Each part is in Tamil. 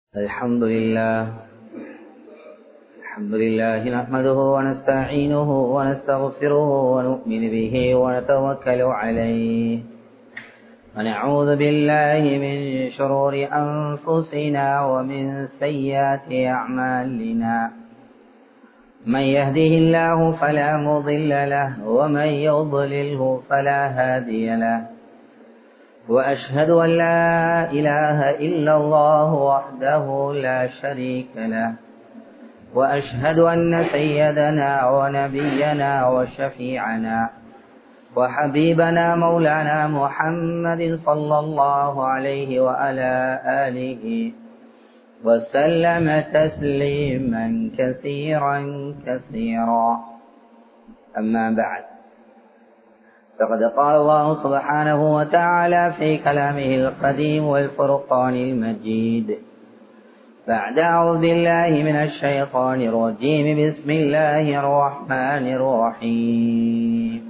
الحمد لله الحمد لله نحمده ونستعينه ونستغفره ونؤمن به ونتوكل عليه ونعوذ بالله من شرور أنفسنا ومن سيئات أعمالنا من يهده الله فلا مضل له ومن يضلله فلا هادي له وأشهد أن لا إله إلا الله وحده لا شريك له وأشهد أن سيدنا ونبينا وشفيعنا وحبيبنا مولانا محمد صلى الله عليه وعلى آله وسلم تسليما كثيرا كثيرا أما بعد فقد قال الله سبحانه وتعالى في كلامه القديم والفرقان المجيد بعد أعوذ بالله من الشيطان الرجيم بسم الله الرحمن الرحيم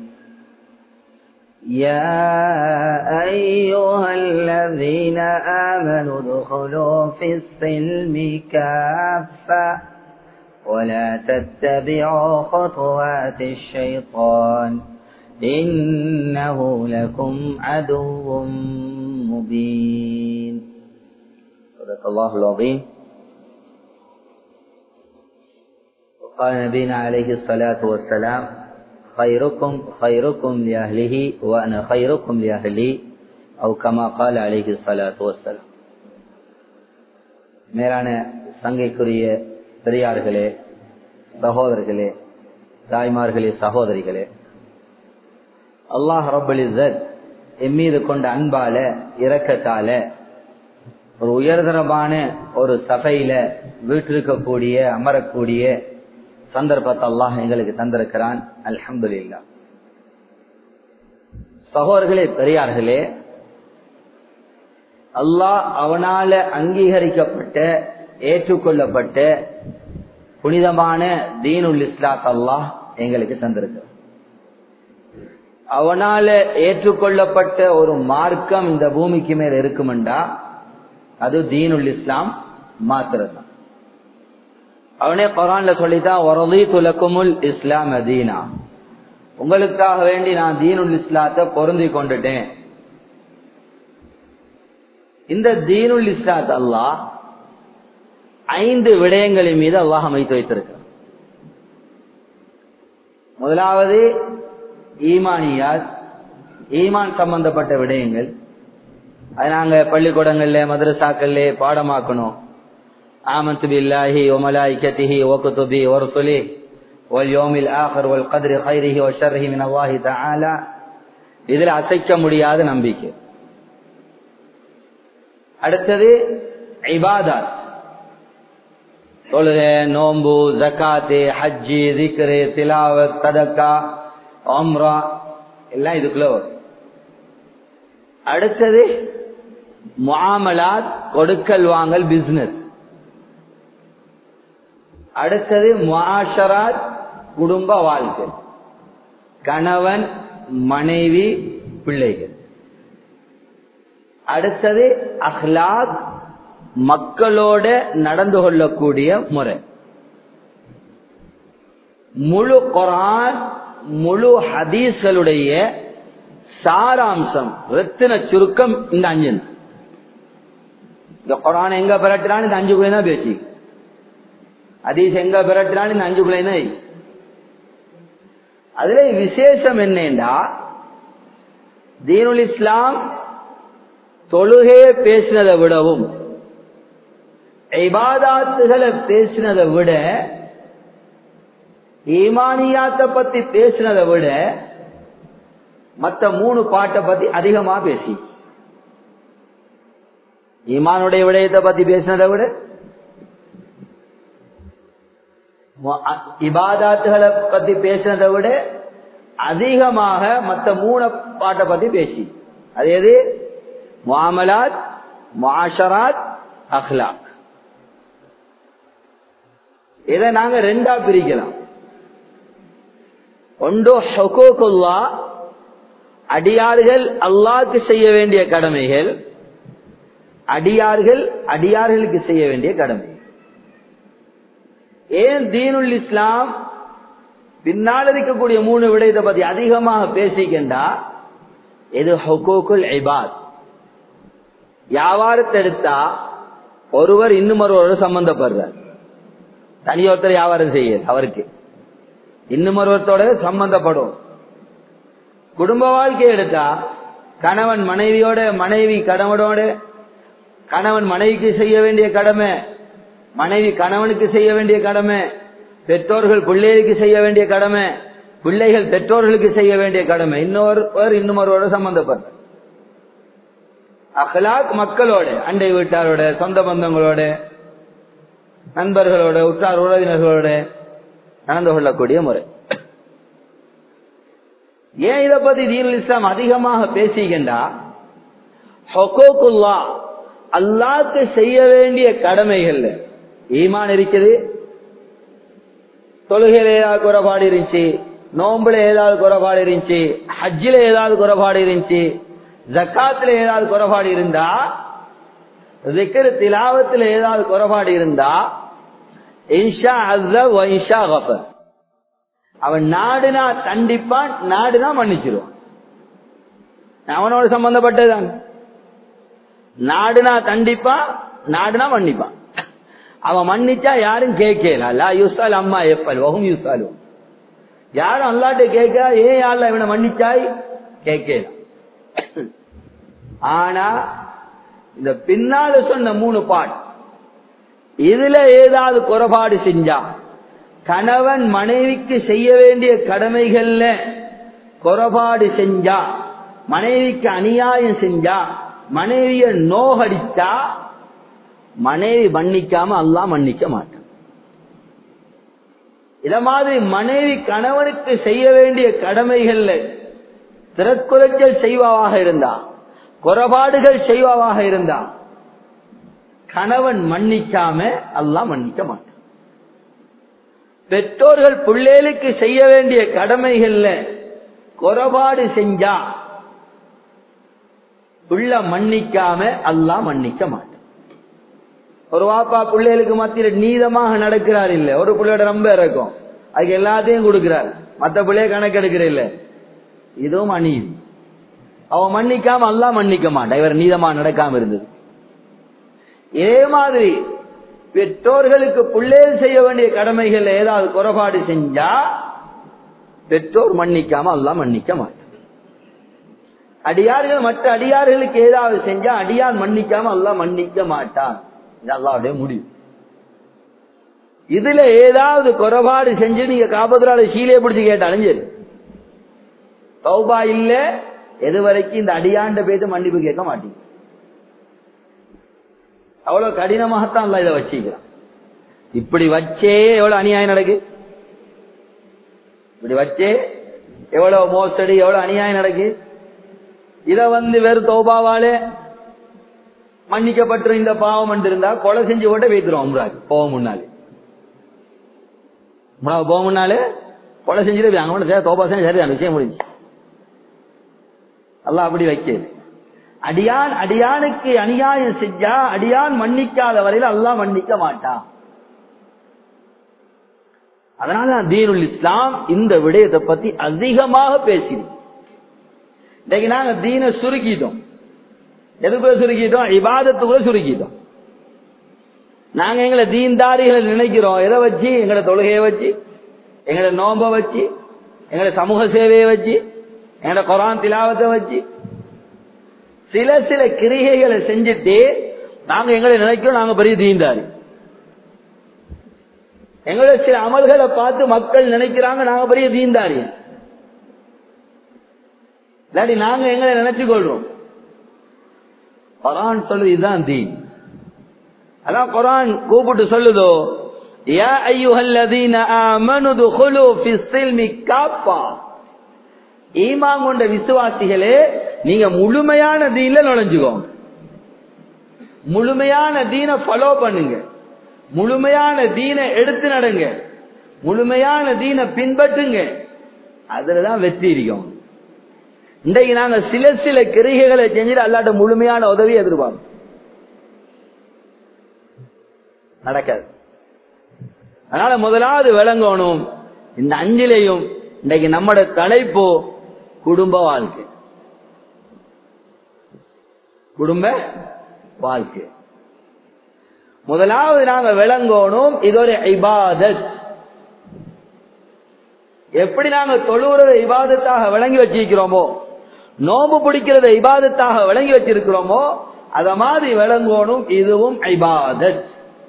يا أيها الذين آمنوا ادخلوا في السلم كافة ولا تتبعوا خطوات الشيطان إنه لكم عدو مبين صدق الله العظيم وقال نبينا عليه الصلاة والسلام خيركم خيركم لأهله وأنا خيركم لأهلي أو كما قال عليه الصلاة والسلام மேலான சங்கைக்குரிய பெரியார்களே சகோதரர்களே தாய்மார்களே சகோதரிகளே அல்லாஹ் ரபுலிசத் என் மீது கொண்ட அன்பால இரக்கத்தால ஒரு உயர்தரமான ஒரு சபையில வீட்டிருக்கக்கூடிய அமரக்கூடிய சந்தர்ப்பத்தை அல்லாஹ் எங்களுக்கு தந்திருக்கிறான் அல்ஹம்துல்லா சகோதர்களே பெரியார்களே அல்லாஹ் அவனால அங்கீகரிக்கப்பட்ட ஏற்றுக்கொள்ளப்பட்ட புனிதமான தீனுல் இஸ்லாத் அல்லாஹ் எங்களுக்கு தந்திருக்கிறான் அவனால ஏற்றுக்கொள்ளப்பட்ட ஒரு மார்க்கம் இந்த பூமிக்கு மேல இருக்குமெண்டா அது தீனுல் இஸ்லாம் மாத்திரதான் அவனே குரான்ல சொல்லித்தான் ஒரதி துலக்குமுல் இஸ்லாம் அதீனா உங்களுக்காக வேண்டி நான் தீனுல் இஸ்லாத்தை பொருந்தி கொண்டுட்டேன் இந்த தீனுல் இஸ்லாத் அல்லாஹ் ஐந்து விடயங்களின் மீது அல்லாஹ் அமைத்து வைத்திருக்கிறார் முதலாவது ஈமானியாத் ஈமான் சம்பந்தப்பட்ட விடயங்கள் அது நாங்க பள்ளிக்கூடங்கள்ல மதரசாக்கள்ல பாடமாக்கணும் ஆமத்து பில்லாஹி ஒமலாய்கத்திஹி ஒகுதுபி ஒருசுலி واليوم الآخر والقدر خيره وشره من الله تعالى இதில் அசைக்க முடியாத நம்பிக்கை அடுத்தது இபாதாத் தொழுக நோம்பு ஜக்காத்து ஹஜ்ஜி திக்ரு திலாவத் சதக்கா ஒம்ரா எல்லாம் இதுக்குள்ள வரும் அடுத்தது முஆமலாத் கொடுக்கல் வாங்கல் பிசினஸ் அடுத்தது முஆஷராத் குடும்ப வாழ்க்கை கணவன் மனைவி பிள்ளைகள் அடுத்தது அஹ்லாக் மக்களோட நடந்து கொள்ளக்கூடிய முறை முழு குரான் முழு ஹதீஸ்களுடைய சாராம்சம் ரத்தின சுருக்கம் இந்த அஞ்சு இந்த குரான் எங்க பிறட்டுறான்னு இந்த அஞ்சுக்குள்ளே தான் பேசி ஹதீஸ் எங்க பிறட்டுறான்னு இந்த அஞ்சுக்குள்ளே தான் அதுல விசேஷம் என்னண்டா தீனுல் இஸ்லாம் தொழுகையை பேசினதை விடவும் ஐபாதாத்துகளை பேசினதை விட ஈமானியாத்த பத்தி பேசினதை விட மத்த மூணு பாட்டை பத்தி அதிகமா பேசி ஈமானுடைய விடயத்தை பத்தி பேசினதை விட இபாதாத்துகளை பத்தி பேசினதை விட அதிகமாக மத்த மூணு பாட்டை பத்தி பேசி அது எது முஆமலாத் முஆஷராத் அஹ்லாக் இதை நாங்க ரெண்டா பிரிக்கலாம் ஒன்று ஹொகோக்குல்லா அடியார்கள் அல்லாஹ்க்கு செய்ய வேண்டிய கடமைகள் அடியார்கள் அடியார்களுக்கு செய்ய வேண்டிய கடமை ஏன் தீனுல் இஸ்லாம் பின்னால் இருக்கக்கூடிய மூணு விடயத்தை பத்தி அதிகமாக பேசிக்கின்றா இது ஹொகோக்குல் ஐபாத் வியாபாரத்தை எடுத்தா ஒருவர் இன்னும் ஒருவர் சம்பந்தப்படுறார் தனி ஒருத்தர் வியாபாரம் செய்ய அவருக்கு இன்னும் ஒருவத்தோட சம்பந்தப்படும் குடும்ப வாழ்க்கை எடுத்தா கணவன் மனைவியோட மனைவி கணவனோட கணவன் மனைவிக்கு செய்ய வேண்டிய கடமை மனைவி கணவனுக்கு செய்ய வேண்டிய கடமை பெற்றோர்கள் பிள்ளைகளுக்கு செய்ய வேண்டிய கடமை பிள்ளைகள் பெற்றோர்களுக்கு செய்ய வேண்டிய கடமை இன்னொருவர் இன்னும் ஒருவரோட சம்பந்தப்பட்ட அகலாக் மக்களோட அண்டை வீட்டாரோட சொந்த பந்தங்களோட நண்பர்களோட உற்றார் உறவினர்களோட நடந்து கொள்ளக்கூடிய முறை ஏன் இதை பத்தி தீனுல் இஸ்லாம் அதிகமாக பேசிக்கின்றா ஹொகோக்குல்லா அல்லாக்கு செய்ய வேண்டிய கடமைகள் ஈமான் இருக்குது தொழுகையில ஏதாவது குறைபாடு இருந்துச்சு நோம்புல ஏதாவது குறைபாடு இருந்துச்சு ஹஜ்ஜில ஏதாவது குறைபாடு இருந்துச்சு ஜக்காத்துல ஏதாவது குறைபாடு இருந்தா திக்கர் திலாவத்துல ஏதாவது குறைபாடு இருந்தா இன்ஷா அஸ்ஸ வ இன்ஷா கஃபர் அவன் நாடுனா கண்டிப்பான் நாடுனா மன்னிச்சிருவான் அவனோட சம்பந்தப்பட்டதுதான் நாடுனா கண்டிப்பான் நாடுனா மன்னிப்பான் அவன் மன்னிச்சா யாரும் கேட்கல யூசால் அம்மா எப்பல் வகும் யூசாலும் யாரும் அல்லாட்ட கேட்க ஏன் யாருல இவனை மன்னிச்சாய் கேட்கல ஆனா இந்த பின்னால சொன்ன மூணு பாட் இதுல ஏதாவது குறைபாடு செஞ்சா கணவன் மனைவிக்கு செய்ய வேண்டிய கடமைகள்ல குறைபாடு செஞ்சா மனைவிக்கு அநியாயம் செஞ்சா மனைவிய நோகடிச்சா மனைவி மன்னிக்காம அல்லா மன்னிக்க மாட்டான் இத மாதிரி மனைவி கணவனுக்கு செய்ய வேண்டிய கடமைகள்ல திறக்குறைச்சல் செய்வாவாக இருந்தா குறைபாடுகள் செய்வாவாக இருந்தா கணவன் மன்னிக்காம அல்லா மன்னிக்க மாட்டான் பெற்றோர்கள் பிள்ளைகளுக்கு செய்ய வேண்டிய கடமைகள்ல குறைபாடு செஞ்சா புள்ள மன்னிக்காம அல்லா மன்னிக்க மாட்டான் ஒரு வாப்பா பிள்ளைகளுக்கு மத்தியில நீதமாக நடக்கிறார் இல்ல ஒரு பிள்ளையோட ரொம்ப இருக்கும் அதுக்கு எல்லாத்தையும் கொடுக்கிறார் மத்த பிள்ளைய கணக்கெடுக்கிற இல்ல இதுவும் அநீதி அவன் மன்னிக்காம அல்லா மன்னிக்க மாட்டான் இவர் நீதமா நடக்காம இருந்தது இதே மாதிரி பெற்றோர்களுக்கு பிள்ளைகள் செய்ய வேண்டிய கடமைகள் ஏதாவது குறைபாடு செஞ்சா பெற்றோர் மன்னிக்காம அல்லா மன்னிக்க மாட்டான் அடியார்கள் மற்ற அடியார்களுக்கு ஏதாவது செஞ்சா அடியார் மன்னிக்காம அல்லா மன்னிக்க மாட்டான் இது அல்லாவுடைய முடிவு இதுல ஏதாவது குறைபாடு செஞ்சு நீங்க காபத்துறால சீலையை பிடிச்சு கேட்டாலும் சரி சௌபா இல்ல எது வரைக்கும் இந்த அடியாண்ட பேத்து மன்னிப்பு கேட்க மாட்டீங்க அவ்வளவு கடினமாகத்தான் அல்ல இதை வச்சுக்கிறான் இப்படி வச்சே எவ்வளவு அநியாயம் நடக்கு இப்படி வச்சே எவ்வளவு மோசடி எவ்வளவு அநியாயம் நடக்கு இத வந்து வெறும் தோபாவாலே மன்னிக்கப்பட்டு இந்த பாவம் இருந்தா கொலை செஞ்சு கூட வைக்கிறோம் அம்ராஜ் போக முன்னாலே போக முன்னாலே கொலை செஞ்சுட்டு அங்க தோபா செஞ்சு சரி அந்த விஷயம் முடிஞ்சு அல்ல அப்படி வைக்கிறது அடியான் அடியானுக்கு அநியாயம் செஞ்சா அடியான் மன்னிக்காத வரையில் அல்லா மன்னிக்க மாட்டான் அதனால தீனுல் இஸ்லாம் இந்த விடயத்தை பத்தி அதிகமாக பேசினோம் இன்னைக்கு நாங்க தீன சுருக்கிட்டோம் எதுக்குள்ள சுருக்கிட்டோம் இபாதத்துக்குள்ள சுருக்கிட்டோம் நாங்க எங்களை தீன்தாரிகளை நினைக்கிறோம் எதை வச்சு எங்களை தொழுகையை வச்சு எங்களை நோம்ப வச்சு எங்களை சமூக சேவையை வச்சு எங்களோட குரான் திலாவத்தை வச்சு சில சில கிரிகைகளை செஞ்சுட்டு நாங்க எங்களை நினைக்கிறோம் நாங்க பெரிய தீண்டாரி எங்களோட சில அமல்களை பார்த்து மக்கள் நினைக்கிறாங்க நாங்க பெரிய தீண்டாரி இல்லாட்டி நாங்க எங்களை நினைச்சு கொள்றோம் குரான் சொல்லுது இதுதான் தீன் அதான் குரான் கூப்பிட்டு சொல்லுதோ யா ஐயுஹல்லதீன ஆமனு துகுலு ஃபி ஸில்மி காப்பா ஈமான் கொண்ட விசுவாசிகளே நீங்க முழுமையான தீன்ல நுழைஞ்சுக்கோங்க முழுமையான தீனை ஃபாலோ பண்ணுங்க முழுமையான தீனை எடுத்து நடங்க முழுமையான தீனை பின்பற்றுங்க அதுலதான் வெற்றி இருக்கும் இன்றைக்கு நாங்க சில சில கிரிகைகளை செஞ்சுட்டு அல்லாட்ட முழுமையான உதவி எதிர்பார்ப்போம் நடக்காது அதனால முதலாவது விளங்கணும் இந்த அஞ்சிலையும் இன்றைக்கு நம்மட தலைப்பு குடும்ப வாழ்க்கை குடும்ப வாழ்க்கை முதலாவது நாங்க விளங்கணும் இது ஒரு இபாதத் எப்படி நாங்க தொழுகிறத இபாதத்தாக விளங்கி வச்சிருக்கிறோமோ நோம்பு பிடிக்கிறத இபாதத்தாக விளங்கி வச்சிருக்கிறோமோ அத மாதிரி விளங்கணும் இதுவும் ஐபாதத்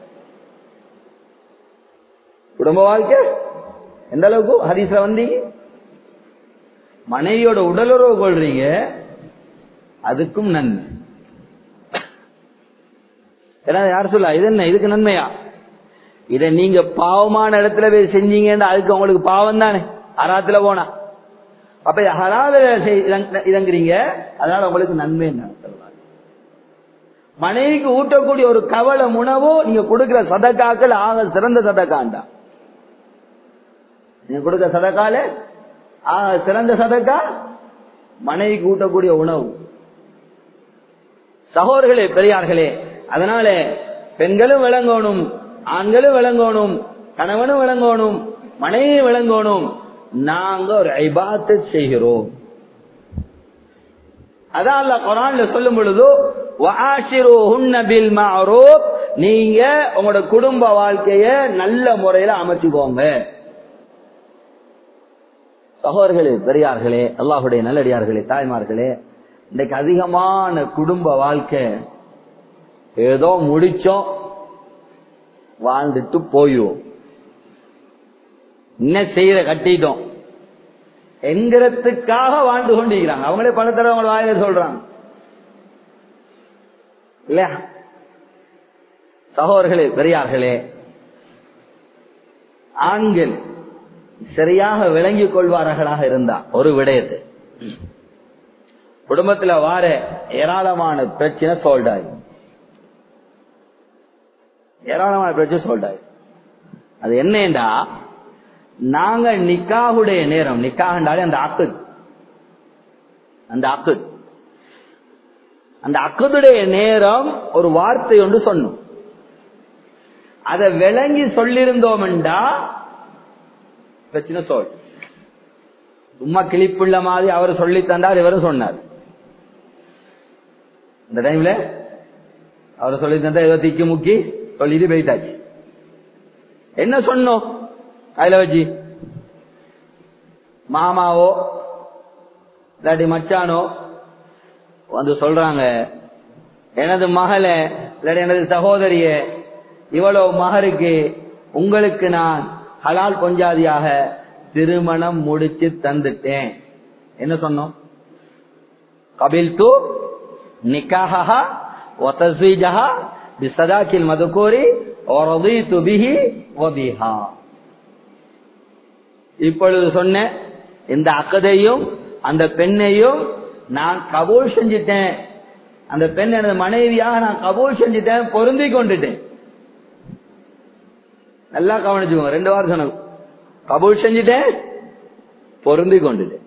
குடும்ப வாழ்க்கை எந்த அளவுக்கு ஹரிஸ்ல வந்தீங்க மனைவியோட உடலுறவு கொள்றீங்க அதுக்கும் நன்மை ஏன்னா யார் சொல்ல இது என்ன இதுக்கு நன்மையா இதை நீங்க பாவமான இடத்துல போய் செஞ்சீங்கன்னா அதுக்கு உங்களுக்கு பாவம் தானே அராத்துல போனா அப்ப ஹரால இதங்குறீங்க அதனால உங்களுக்கு நன்மை என்ன மனைவிக்கு ஊட்டக்கூடிய ஒரு கவலை உணவோ நீங்க கொடுக்கிற சதக்காக்கள் ஆக சிறந்த சதக்காண்டா நீங்க கொடுக்கிற சதக்கால ஆக சிறந்த சதக்கா மனைவிக்கு ஊட்டக்கூடிய உணவு சகோதர்களே பெரியார்களே அதனால பெண்களும் விளங்கணும் ஆண்களும் விளங்கணும் கணவனும் விளங்கணும் மனைவி விளங்கணும் நாங்க ஒரு ஐபாத்தை செய்கிறோம் அதான் அல்ல குரான்ல சொல்லும் பொழுது நீங்க உங்களோட குடும்ப வாழ்க்கைய நல்ல முறையில அமைச்சுக்கோங்க சகோதரர்களே பெரியார்களே அல்லாஹுடைய நல்லடியார்களே தாய்மார்களே இன்றைக்கு அதிகமான குடும்ப வாழ்க்கை ஏதோ முடிச்சோம் வாழ்ந்துட்டு போயிடுவோம் என்ன செய்யற கட்டிட்டோம் என்கிறதுக்காக வாழ்ந்து கொண்டிருக்கிறாங்க அவங்களே பல தடவை அவங்க வாயில சொல்றாங்க இல்லையா சகோதரர்களே பெரியார்களே ஆண்கள் சரியாக விளங்கிக் கொள்வார்களாக இருந்தா ஒரு விடயத்தை குடும்பத்துல வார ஏராளமான பிரச்சனை சோல்டாயி ஏராளமான பிரச்சனை சோல்டாயி அது என்னண்டா நாங்க நிக்காவுடைய நேரம் நிக்காகண்டாலே அந்த அக்குத் அந்த அக்குத் அந்த அக்குதுடைய நேரம் ஒரு வார்த்தை ஒன்று சொன்னோம் அதை விளங்கி சொல்லிருந்தோம்டா பிரச்சனை சொல் சும்மா கிளிப்புள்ள மாதிரி அவர் சொல்லி தந்தார் இவரும் சொன்னார் இந்த டைம்ல அவர் சொல்லி தந்தா ஏதோ திக்கி முக்கி சொல்லிட்டு போயிட்டாச்சு என்ன சொன்னோம் அதுல வச்சு மாமாவோ இல்லாட்டி மச்சானோ வந்து சொல்றாங்க எனது மகள இல்லாட்டி எனது சகோதரிய இவ்வளவு மகருக்கு உங்களுக்கு நான் ஹலால் பொஞ்சாதியாக திருமணம் முடிச்சு தந்துட்டேன் என்ன சொன்னோம் கபில் து நிக்காஹா ஒத்தஸ்வீஜஹா பிசதாக்கில் மதுக்கூரி ஒரதீது பிஹி வபிஹா இப்பொழுது சொன்ன இந்த அக்கதையும் அந்த பெண்ணையும் நான் கபூல் செஞ்சிட்டேன் அந்த பெண் எனது மனைவியாக நான் கபூல் செஞ்சிட்டேன் பொருந்தி கொண்டுட்டேன் நல்லா கவனிச்சுக்கோங்க ரெண்டு வாரம் சொன்ன கபூல் செஞ்சுட்டேன் பொருந்தி கொண்டுட்டேன்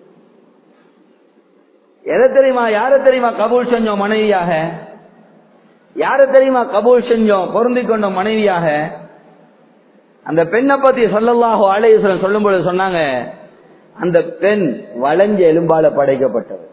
எதை தெரியுமா யார தெரியுமா கபூல் செஞ்சோம் மனைவியாக யார தெரியுமா கபூல் செஞ்சோம் பொருந்தி கொண்டோம் மனைவியாக அந்த பெண்ணை பத்தி சொல்லலாஹோ ஆலயசுரன் சொல்லும் பொழுது சொன்னாங்க அந்த பெண் வளைஞ்ச எலும்பால படைக்கப்பட்டவர்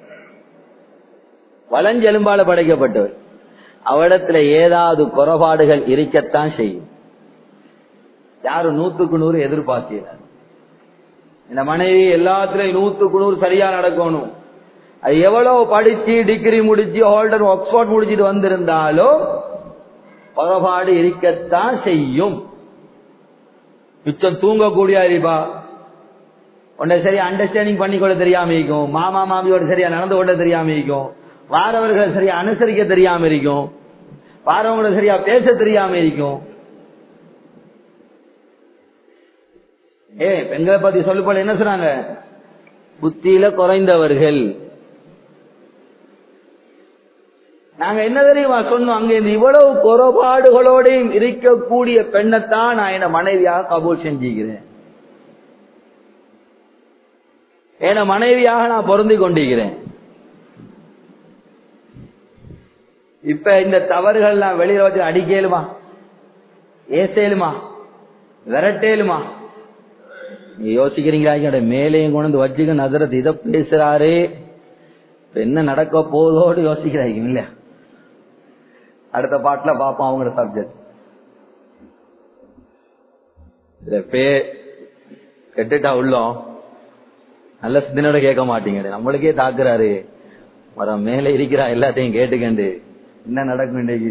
வளைஞ்ச எலும்பால படைக்கப்பட்டவர் அவரிடத்துல ஏதாவது குறைபாடுகள் இருக்கத்தான் செய்யும் யாரும் நூத்துக்கு நூறு எதிர்பார்க்கிறார் இந்த மனைவி எல்லாத்துலயும் நூத்துக்கு நூறு சரியா நடக்கணும் அது எவ்வளவு படிச்சு டிகிரி முடிச்சு ஹோல்டர் ஆக்ஸ்போர்ட் முடிச்சிட்டு வந்திருந்தாலும் குறைபாடு இருக்கத்தான் செய்யும் மிச்சம் தூங்கக்கூடிய அறிவா உன்னை சரியா அண்டர்ஸ்டாண்டிங் பண்ணிக்கொள்ள தெரியாம இருக்கும் மாமா மாமியோட சரியா நடந்து கொள்ள தெரியாம இருக்கும் வாரவர்களை சரியா அனுசரிக்க தெரியாம இருக்கும் வாரவங்களை சரியா பேச தெரியாம இருக்கும் ஏ பெண்களை பத்தி சொல்லு போல என்ன சொன்னாங்க புத்தியில குறைந்தவர்கள் நாங்க என்ன தெரியுமா சொன்னோம் அங்க இந்த இவ்வளவு குறைபாடுகளோடையும் இருக்கக்கூடிய பெண்ணைத்தான் நான் என்ன மனைவியாக கபூல் செஞ்சுக்கிறேன் என மனைவியாக நான் பொருந்தி கொண்டிருக்கிறேன் இப்ப இந்த தவறுகள் நான் வெளியில வச்சு அடிக்கலுமா ஏசேலுமா விரட்டேலுமா நீ யோசிக்கிறீங்களா மேலேயும் கொண்டு வந்து வச்சுக்க நகரத்து இதை பேசுறாரு இப்ப என்ன நடக்க போதோடு யோசிக்கிறாங்க இல்ல அடுத்த பாட்டுல பாப்போம் அவங்களோட சப்ஜெக்ட் பே கெட்டுட்டா உள்ளோம் நல்ல சிந்தனையோட கேட்க மாட்டீங்க நம்மளுக்கே தாக்குறாரு வர மேல இருக்கிறா எல்லாத்தையும் கேட்டுக்கண்டு என்ன நடக்கும் இன்னைக்கு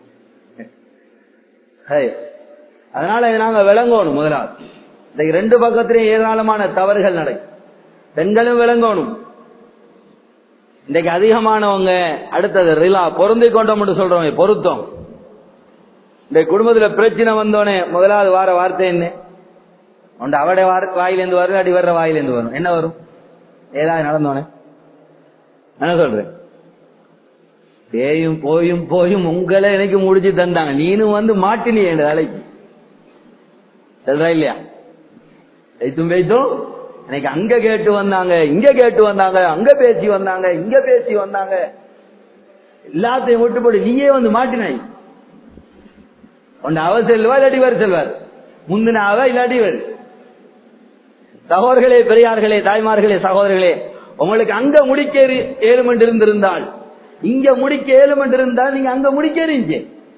ஹை. அதனால இதை நாங்க விளங்கணும் முதலாவது இன்னைக்கு ரெண்டு பக்கத்திலையும் ஏராளமான தவறுகள் நடக்கும் பெண்களும் விளங்கணும் இன்னைக்கு அதிகமானவங்க அடுத்தது ரிலா பொருந்தி கொண்டோம்னு சொல்றவங்க பொருத்தம் இந்த குடும்பத்துல பிரச்சனை வந்தோடனே முதலாவது வார வார்த்தை என்ன உண்டு அவடைய வார வாயிலேருந்து வரும் அடி வர்ற வாயிலேருந்து வரும் என்ன வரும் ஏதாவது நடந்தோனே என்ன சொல்றேன் பேயும் போயும் போயும் உங்களை எனக்கு முடிச்சு தந்தாங்க நீனும் வந்து மாட்டினி என் வேலைக்கு சொல்றா இல்லையா வைத்தும் வைத்தும் எனக்கு அங்க கேட்டு வந்தாங்க இங்க கேட்டு வந்தாங்க அங்க பேசி வந்தாங்க இங்க பேசி வந்தாங்க எல்லாத்தையும் விட்டுப்படி நீயே வந்து மாட்டினாய் ஒன்னு அவ செல்வா இல்லாட்டி வேறு செல்வார் முந்தின அவ இல்லாட்டி வேறு சகோதரர்களே பெரியார்களே தாய்மார்களே சகோதரர்களே உங்களுக்கு அங்க முடிக்க ஏழுமண்டு இருந்திருந்தால் இங்க முடிக்க ஏழுமண்டு இருந்தால் நீங்க அங்க முடிக்க எறிஞ்சு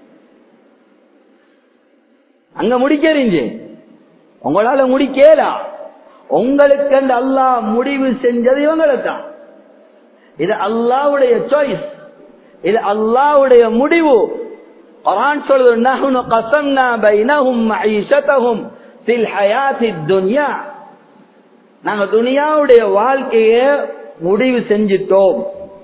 அங்க முடிக்க எறிஞ்சு உங்களால முடிக்கலா உங்களுக்கு அல்லாஹ் முடிவு செஞ்சது இவங்களை தான் இது அல்லாவுடைய சாய்ஸ் இது அல்லாவுடைய முடிவு குர்ஆன் சொல்லுது நஹ்னு கஸம்னா பைனஹும் மஈஷதஹும் ஃபில் ஹயாத்தித் துன்யா நாங்க துனியாவுடைய வாழ்க்கைய முடிவு செஞ்சிட்டோம்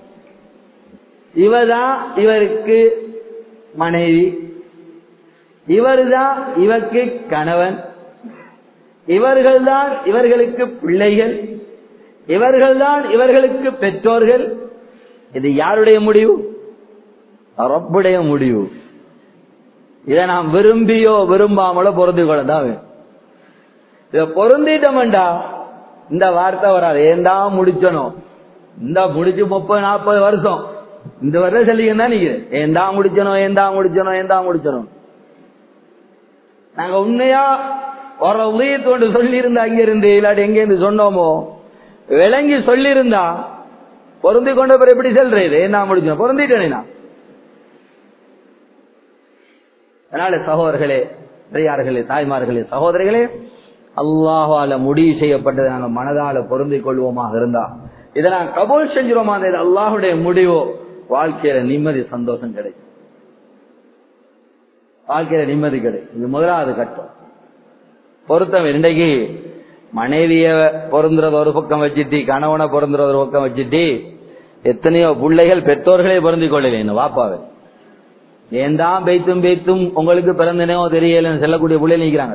இவதான் இவருக்கு மனைவி இவர்தான் இவருக்கு கணவன் இவர்கள்தான் இவர்களுக்கு பிள்ளைகள் இவர்கள்தான் இவர்களுக்கு பெற்றோர்கள் இது யாருடைய முடிவு ரப்புடைய முடிவு இதை நாம் விரும்பியோ விரும்பாமலோ பொருந்தி கொள்ளதான் வேணும் இத பொருந்திட்டோம்டா இந்த வார்த்தை வராது ஏண்டா முடிச்சனும் இந்த முடிச்சு முப்பது நாற்பது வருஷம் இந்த வருஷம் சொல்லிங்கன்னா நீங்க ஏண்டா முடிச்சனும் ஏண்டா முடிச்சனும் ஏண்டா முடிச்சனும் நாங்க உண்மையா ஒரு உதயத்தோடு சொல்லி இருந்தா அங்க இருந்து இல்லாட்டி எங்க இருந்து சொன்னோமோ விளங்கி சொல்லி இருந்தா பொருந்தி கொண்ட பிறகு எப்படி செல்றது என்ன முடிச்சோம் பொருந்திட்டேனே நான் அதனால சகோதரர்களே பெரியார்களே தாய்மார்களே சகோதரிகளே அல்லாஹால முடிவு செய்யப்பட்டதை நாங்கள் மனதால பொருந்திக் கொள்வோமாக இருந்தா இதை நான் கபூல் செஞ்சிரோமா இது அல்லாஹுடைய முடிவோ வாழ்க்கையில நிம்மதி சந்தோஷம் கிடைக்கும் வாழ்க்கையில நிம்மதி கிடைக்கும் இது முதலாவது கட்டம் பொருத்தம் இன்றைக்கு மனைவிய பொருந்துறது ஒரு பக்கம் வச்சுட்டு கணவனை பொருந்துறது ஒரு பக்கம் வச்சுட்டு எத்தனையோ பிள்ளைகள் பெற்றோர்களே பொருந்திக் கொள்ளல வாப்பாவை ஏன் தான் பேத்தும் பேத்தும் உங்களுக்கு பிறந்தனோ தெரியலன்னு சொல்லக்கூடிய பிள்ளைகள் நிற்கிறாங்க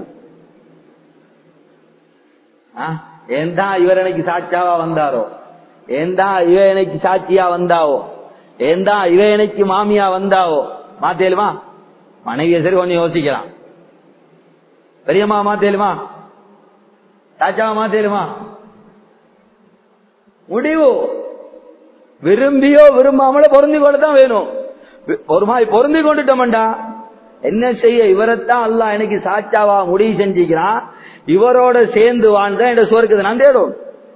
ஏன் தான் இவர் எனக்கு சாட்சியாவா வந்தாரோ ஏன் தான் இவ எனக்கு சாட்சியா வந்தாவோ ஏன் தான் இவ எனக்கு மாமியா வந்தாவோ மாத்தேலுமா மனைவிய சரி கொஞ்சம் யோசிக்கலாம் பெரியம்மா மாத்தேலுமா சாச்சாவா மாத்தேலுமா முடிவு விரும்பியோ விரும்பாமலோ பொருந்தி கொண்டுதான் வேணும் ஒரு மாதிரி பொருந்தி கொண்டுட்டோம்டா என்ன செய்ய இவரைத்தான் அல்ல எனக்கு சாட்சாவா முடிவு செஞ்சுக்கிறான் இவரோட சேர்ந்து வாழ்ந்தா என் சொர்க்கத்தை நான் தேடும்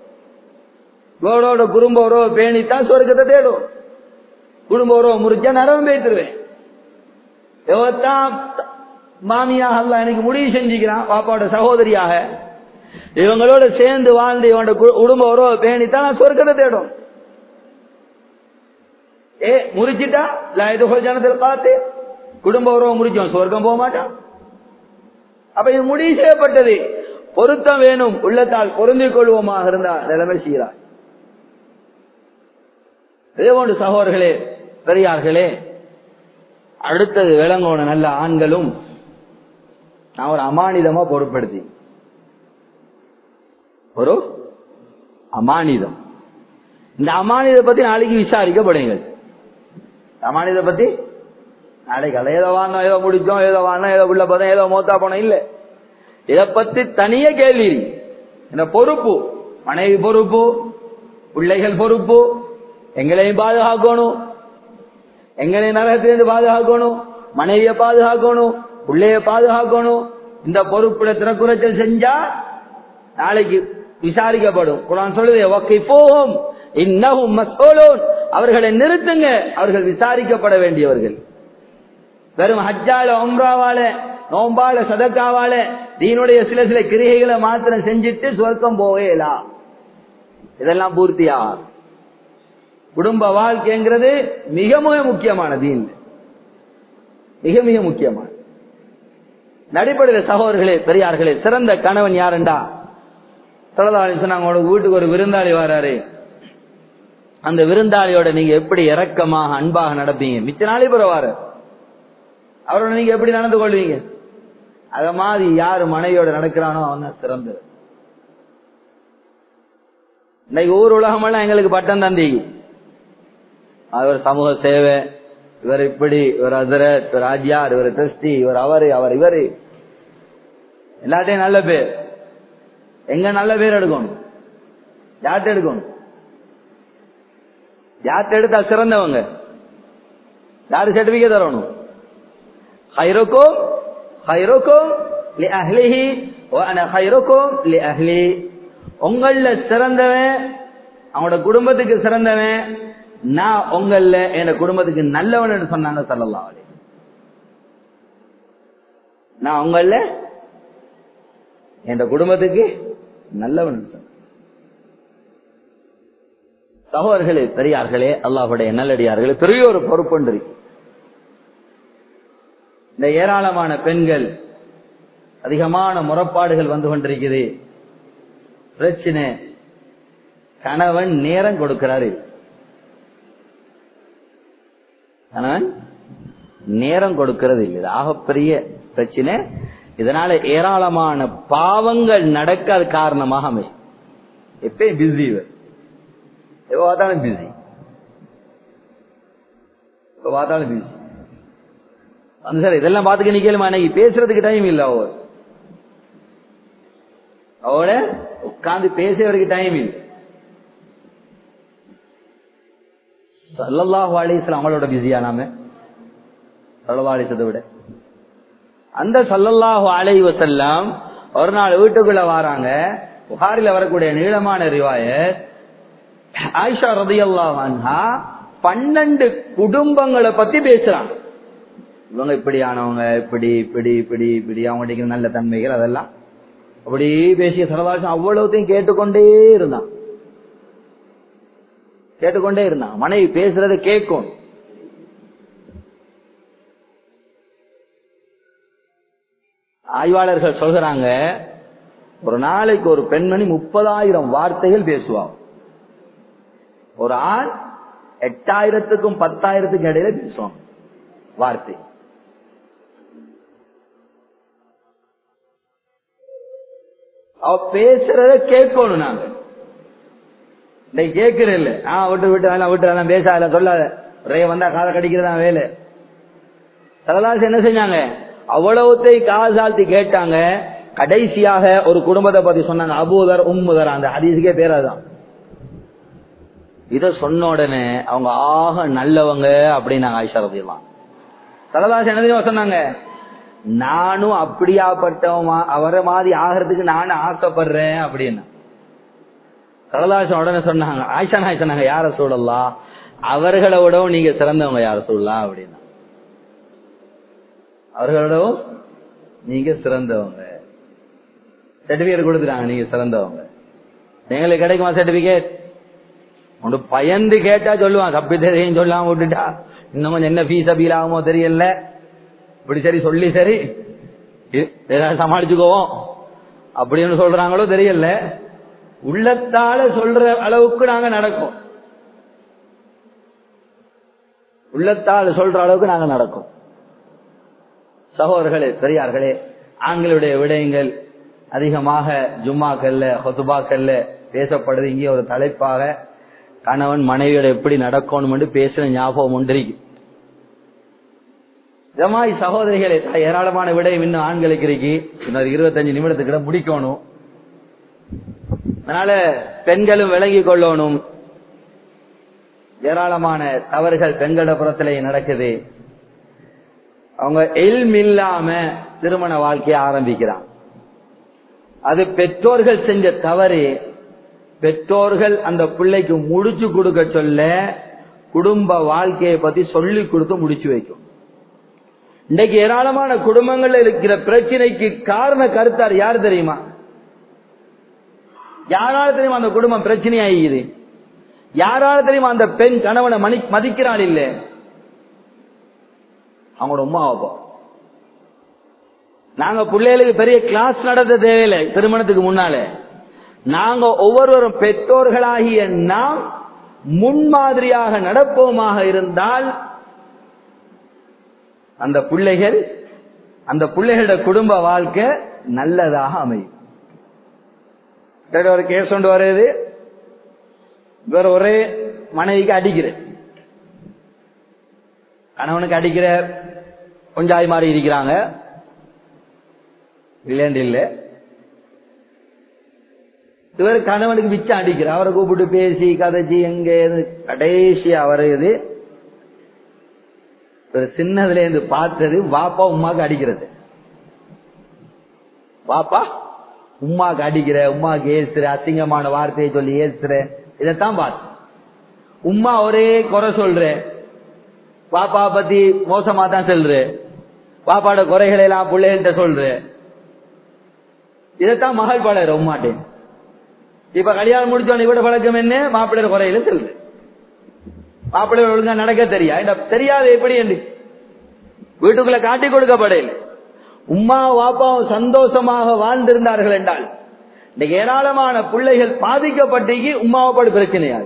இவரோட குடும்ப உறவு பேணித்தான் சொர்க்கத்தை தேடும் குடும்ப உறவு முறிச்சா நரவம் பேத்துருவேன் இவத்தான் மாமியாக அல்ல எனக்கு முடிவு செஞ்சுக்கிறான் பாப்பாவோட சகோதரியாக இவங்களோட சேர்ந்து வாழ்ந்து இவனோட குடும்ப உறவை பேணித்தான் நான் சொர்க்கத்தை தேடும் ஏ முறிச்சிட்டா லாயது ஜனத்தில் பார்த்து குடும்ப உறவு முறிச்சோம் சொர்க்கம் போக மாட்டான் அப்ப இது முடிவு செய்யப்பட்டது பொருத்தம் வேணும் உள்ளத்தால் பொருந்திக் கொள்வோமாக இருந்தா நிலைமை செய்கிறார் இதேபோன்று சகோதரர்களே பெரியார்களே அடுத்தது விளங்கோன நல்ல ஆண்களும் நான் ஒரு அமானிதமா பொறுப்படுத்தி ஒரு அமானிதம் இந்த அமானித பத்தி நாளைக்கு விசாரிக்கப்படுங்கள் அமானித பத்தி நாளைக்கு அல்ல ஏதோ வாங்க ஏதோ முடிச்சோம் ஏதோ வாங்க ஏதோ உள்ள போதும் ஏதோ மூத்தா போனோம் இல்ல இத பத்தி தனிய கேள்வி இந்த பொறுப்பு மனைவி பொறுப்பு பிள்ளைகள் பொறுப்பு எங்களையும் பாதுகாக்கணும் எங்களையும் நரகத்திலிருந்து பாதுகாக்கணும் மனைவியை பாதுகாக்கணும் பிள்ளைய பாதுகாக்கணும் இந்த பொறுப்புல திறக்குறைச்சல் செஞ்சா நாளைக்கு விசாரிக்கப்படும் குரான் சொல்லுது வக்கிஃபூஹும் இன்னஹும் மஸ்ஊலூன் அவர்களை நிறுத்துங்க அவர்கள் விசாரிக்கப்பட வேண்டியவர்கள் வெறும் ஹஜ்ஜால உம்ராவால நோம்பால சதக்காவால தீனுடைய சில சில கிரிகைகளை மாத்திரம் செஞ்சுட்டு சுவர்க்கம் போகலா இதெல்லாம் பூர்த்தியா குடும்ப வாழ்க்கைங்கிறது மிக மிக முக்கியமான தீன் மிக மிக முக்கியமான நடிப்படையில் சகோதரர்களே பெரியார்களே சிறந்த கணவன் யாருண்டா தொலைதாளி சொன்னாங்க உங்களுக்கு வீட்டுக்கு ஒரு விருந்தாளி வராரு அந்த விருந்தாளியோட நீங்க எப்படி இரக்கமாக அன்பாக நடப்பீங்க மிச்ச நாளே பரவாரு அவரோட நீங்க எப்படி நடந்து கொள்வீங்க அத மாதிரி யாரு மனைவியோட நடக்கிறானோ அவன் தான் சிறந்தது இன்னைக்கு ஊர் உலகமெல்லாம் எங்களுக்கு பட்டம் தந்தி அவர் சமூக சேவை இவர் இப்படி இவர் அசரத் இவர் ஆஜியார் இவர் கிறிஸ்டி இவர் அவரு அவர் இவரு எல்லாத்தையும் நல்ல பேர் எங்க நல்ல பேர் எடுக்கணும் யார்கிட்ட எடுக்கணும் யார்கிட்ட எடுத்தா சிறந்தவங்க யாரு சர்டிபிகேட் தரணும் خيركم خيركم لأهله وأنا خيركم لأهلي உங்கள சிறந்தவன் அவனோட குடும்பத்துக்கு சிறந்தவன் நான் உங்கள என் குடும்பத்துக்கு நல்லவன் சொன்னாங்க சல்லல்லா அலி நான் உங்கள என் குடும்பத்துக்கு நல்லவன் சொன்ன சகோதரர்களே பெரியார்களே அல்லாஹுடைய நல்லடியார்களே பெரிய ஒரு பொறுப்புண்டு இருக்கு இந்த ஏராளமான பெண்கள் அதிகமான முறப்பாடுகள் வந்து கொண்டிருக்குது பிரச்சனை கணவன் நேரம் கொடுக்கிறாரு கணவன் நேரம் கொடுக்கிறது இல்லை இது ஆகப்பெரிய பிரச்சனை இதனால ஏராளமான பாவங்கள் நடக்காத காரணமாக அமையும் எப்பயும் பிஸி இவர் எப்போ பார்த்தாலும் பிஸி எப்போ பார்த்தாலும் பிஸி அந்த சார் இதெல்லாம் பார்த்துக்க நிக்கலுமா இன்னைக்கு பேசுறதுக்கு டைம் இல்ல அவர் அவட உட்கார்ந்து பேசுறதுக்கு டைம் இல்லை சல்லல்லாஹு அலிஸ்லாம் அவங்களோட பிஸியா நாம சல்லல்லாஹு அலிசத்தை விட அந்த சல்லல்லாஹு அலை வசல்லாம் ஒரு நாள் வீட்டுக்குள்ள வராங்க புகாரில வரக்கூடிய நீளமான ரிவாய ஆயிஷா ரதியல்லாஹு அன்ஹா பன்னெண்டு குடும்பங்களை பத்தி பேசுறாங்க இவங்க இப்படியானவங்க இப்படி இப்படி இப்படி இப்படி அவங்க நல்ல தன்மைகள் அதெல்லாம் அப்படி பேசிய சரதாசம் அவ்வளவுத்தையும் கேட்டுக்கொண்டே இருந்தான் கேட்டுக்கொண்டே இருந்தான் மனைவி பேசுறத கேட்கும் ஆய்வாளர்கள் சொல்கிறாங்க ஒரு நாளைக்கு ஒரு பெண்மணி முப்பதாயிரம் வார்த்தைகள் பேசுவாங்க ஒரு ஆண் எட்டாயிரத்துக்கும் பத்தாயிரத்துக்கும் இடையில பேசுவாங்க வார்த்தை அவ பேசுறத கேட்கணும் நாங்க இன்னைக்கு கேட்கறது இல்ல ஆ விட்டு விட்டு வேணாம் விட்டு வேணாம் பேசாத சொல்லாத ஒரே வந்தா காதை கடிக்கிறதா வேலை சரதாஸ் என்ன செஞ்சாங்க அவ்வளவுத்தை காசால்த்தி கேட்டாங்க கடைசியாக ஒரு குடும்பத்தை பத்தி சொன்னாங்க அபூதர் உம்முதர் அந்த ஹதீஸுக்கே பேராதான் இத சொன்ன உடனே அவங்க ஆக நல்லவங்க அப்படின்னு ஆயிஷா ரதியெல்லாம் சரதாஸ் என்ன தெரியுமா சொன்னாங்க நானும் அப்படியாப்பட்டவன் அவரை மாதிரி ஆகிறதுக்கு நானும் ஆசைப்படுறேன் அப்படின்னு சரதாசன் உடனே சொன்னாங்க ஆயிஷா நாய் சொன்னாங்க யார சூழலாம் அவர்களை விடவும் நீங்க சிறந்தவங்க யார சொல்லலாம் அப்படின்னா அவர்களோடவும் நீங்க சிறந்தவங்க சர்டிபிகேட் கொடுத்துட்டாங்க நீங்க சிறந்தவங்க எங்களுக்கு கிடைக்குமா சர்டிபிகேட் உண்டு பயந்து கேட்டா சொல்லுவான் தப்பி தெரியும் சொல்லாம விட்டுட்டா இன்னும் கொஞ்சம் என்ன ஃபீஸ் அப்பீல் ஆகுமோ தெரியல இப்படி சரி சொல்லி சரி ஏதாவது சமாளிச்சுக்குவோம் அப்படின்னு சொல்றாங்களோ தெரியல உள்ளத்தால சொல்ற அளவுக்கு நாங்க நடக்கும் உள்ளத்தால் சொல்ற அளவுக்கு நாங்க நடக்கும் சகோதரர்களே பெரியார்களே ஆண்களுடைய விடயங்கள் அதிகமாக ஜும்மாக்கல்ல ஹொத்துபாக்கல்ல பேசப்படுது இங்கே ஒரு தலைப்பாக கணவன் மனைவியோட எப்படி நடக்கணும் என்று பேசுற ஞாபகம் ஒன்றிருக்கு ஜமாய் சகோதரிகளே ஏராளமான விடயம் இன்னும் ஆண்களுக்கு இருக்கு இன்னொரு இருபத்தஞ்சு நிமிடத்துக்கு முடிக்கணும் அதனால பெண்களும் விளங்கி கொள்ளணும் ஏராளமான தவறுகள் பெண்கள புறத்திலே நடக்குது அவங்க எல்ம் இல்லாம திருமண வாழ்க்கையை ஆரம்பிக்கிறான் அது பெற்றோர்கள் செஞ்ச தவறு பெற்றோர்கள் அந்த பிள்ளைக்கு முடிச்சு கொடுக்க சொல்ல குடும்ப வாழ்க்கையை பத்தி சொல்லி கொடுத்து முடிச்சு வைக்கும் இன்றைக்கு ஏராளமான குடும்பங்கள்ல இருக்கிற பிரச்சனைக்கு காரண கருத்தார் யார் தெரியுமா யாரால தெரியுமா அந்த குடும்பம் பிரச்சனையாகிது யாரால தெரியுமா அந்த பெண் கணவனை மணி மதிக்கிறாள் இல்ல அவங்களோட உமா அப்பா நாங்க பிள்ளைகளுக்கு பெரிய கிளாஸ் நடத்த தேவையில்லை திருமணத்துக்கு முன்னால நாங்க ஒவ்வொருவரும் பெற்றோர்களாகிய நாம் முன்மாதிரியாக நடப்போமாக இருந்தால் அந்த பிள்ளைகள் அந்த பிள்ளைகளோட குடும்ப வாழ்க்கை நல்லதாக அமையும் ஒரு கேஸ் கொண்டு வருது இவர் ஒரே மனைவிக்கு அடிக்கிற கணவனுக்கு அடிக்கிற கொஞ்சாய் மாறி இருக்கிறாங்க இல்லைன்னு இல்லை இவர் கணவனுக்கு மிச்சம் அடிக்கிறார் அவரை கூப்பிட்டு பேசி கதைச்சி எங்க கடைசி அவரை இது ஒரு சின்னதுல இருந்து பார்த்தது வாப்பா உமாக்கு அடிக்கிறது வாப்பா உமாக்கு அடிக்கிற உமாக்கு ஏசுற அசிங்கமான வார்த்தையை சொல்லி ஏசுற இதைத்தான் பார்த்து உமா ஒரே குறை சொல்ற பாப்பா பத்தி மோசமா தான் சொல்ற பாப்பாட குறைகளை எல்லாம் பிள்ளைகள்கிட்ட சொல்ற இதைத்தான் மகள் பாடுற உமாட்டேன் இப்ப கல்யாணம் முடிச்சோன்னு இவட பழக்கம் என்ன மாப்பிள்ளை குறையில செல்லுது மாப்பிள்ளை ஒழுங்கா நடக்க தெரியா தெரியாது எப்படி என்று வீட்டுக்குள்ள காட்டி கொடுக்கப்படையில் உமா வாப்பாவும் சந்தோஷமாக வாழ்ந்திருந்தார்கள் என்றால் இந்த ஏராளமான பிள்ளைகள் பாதிக்கப்பட்டீங்க உமாவாப்பாடு பிரச்சனையாது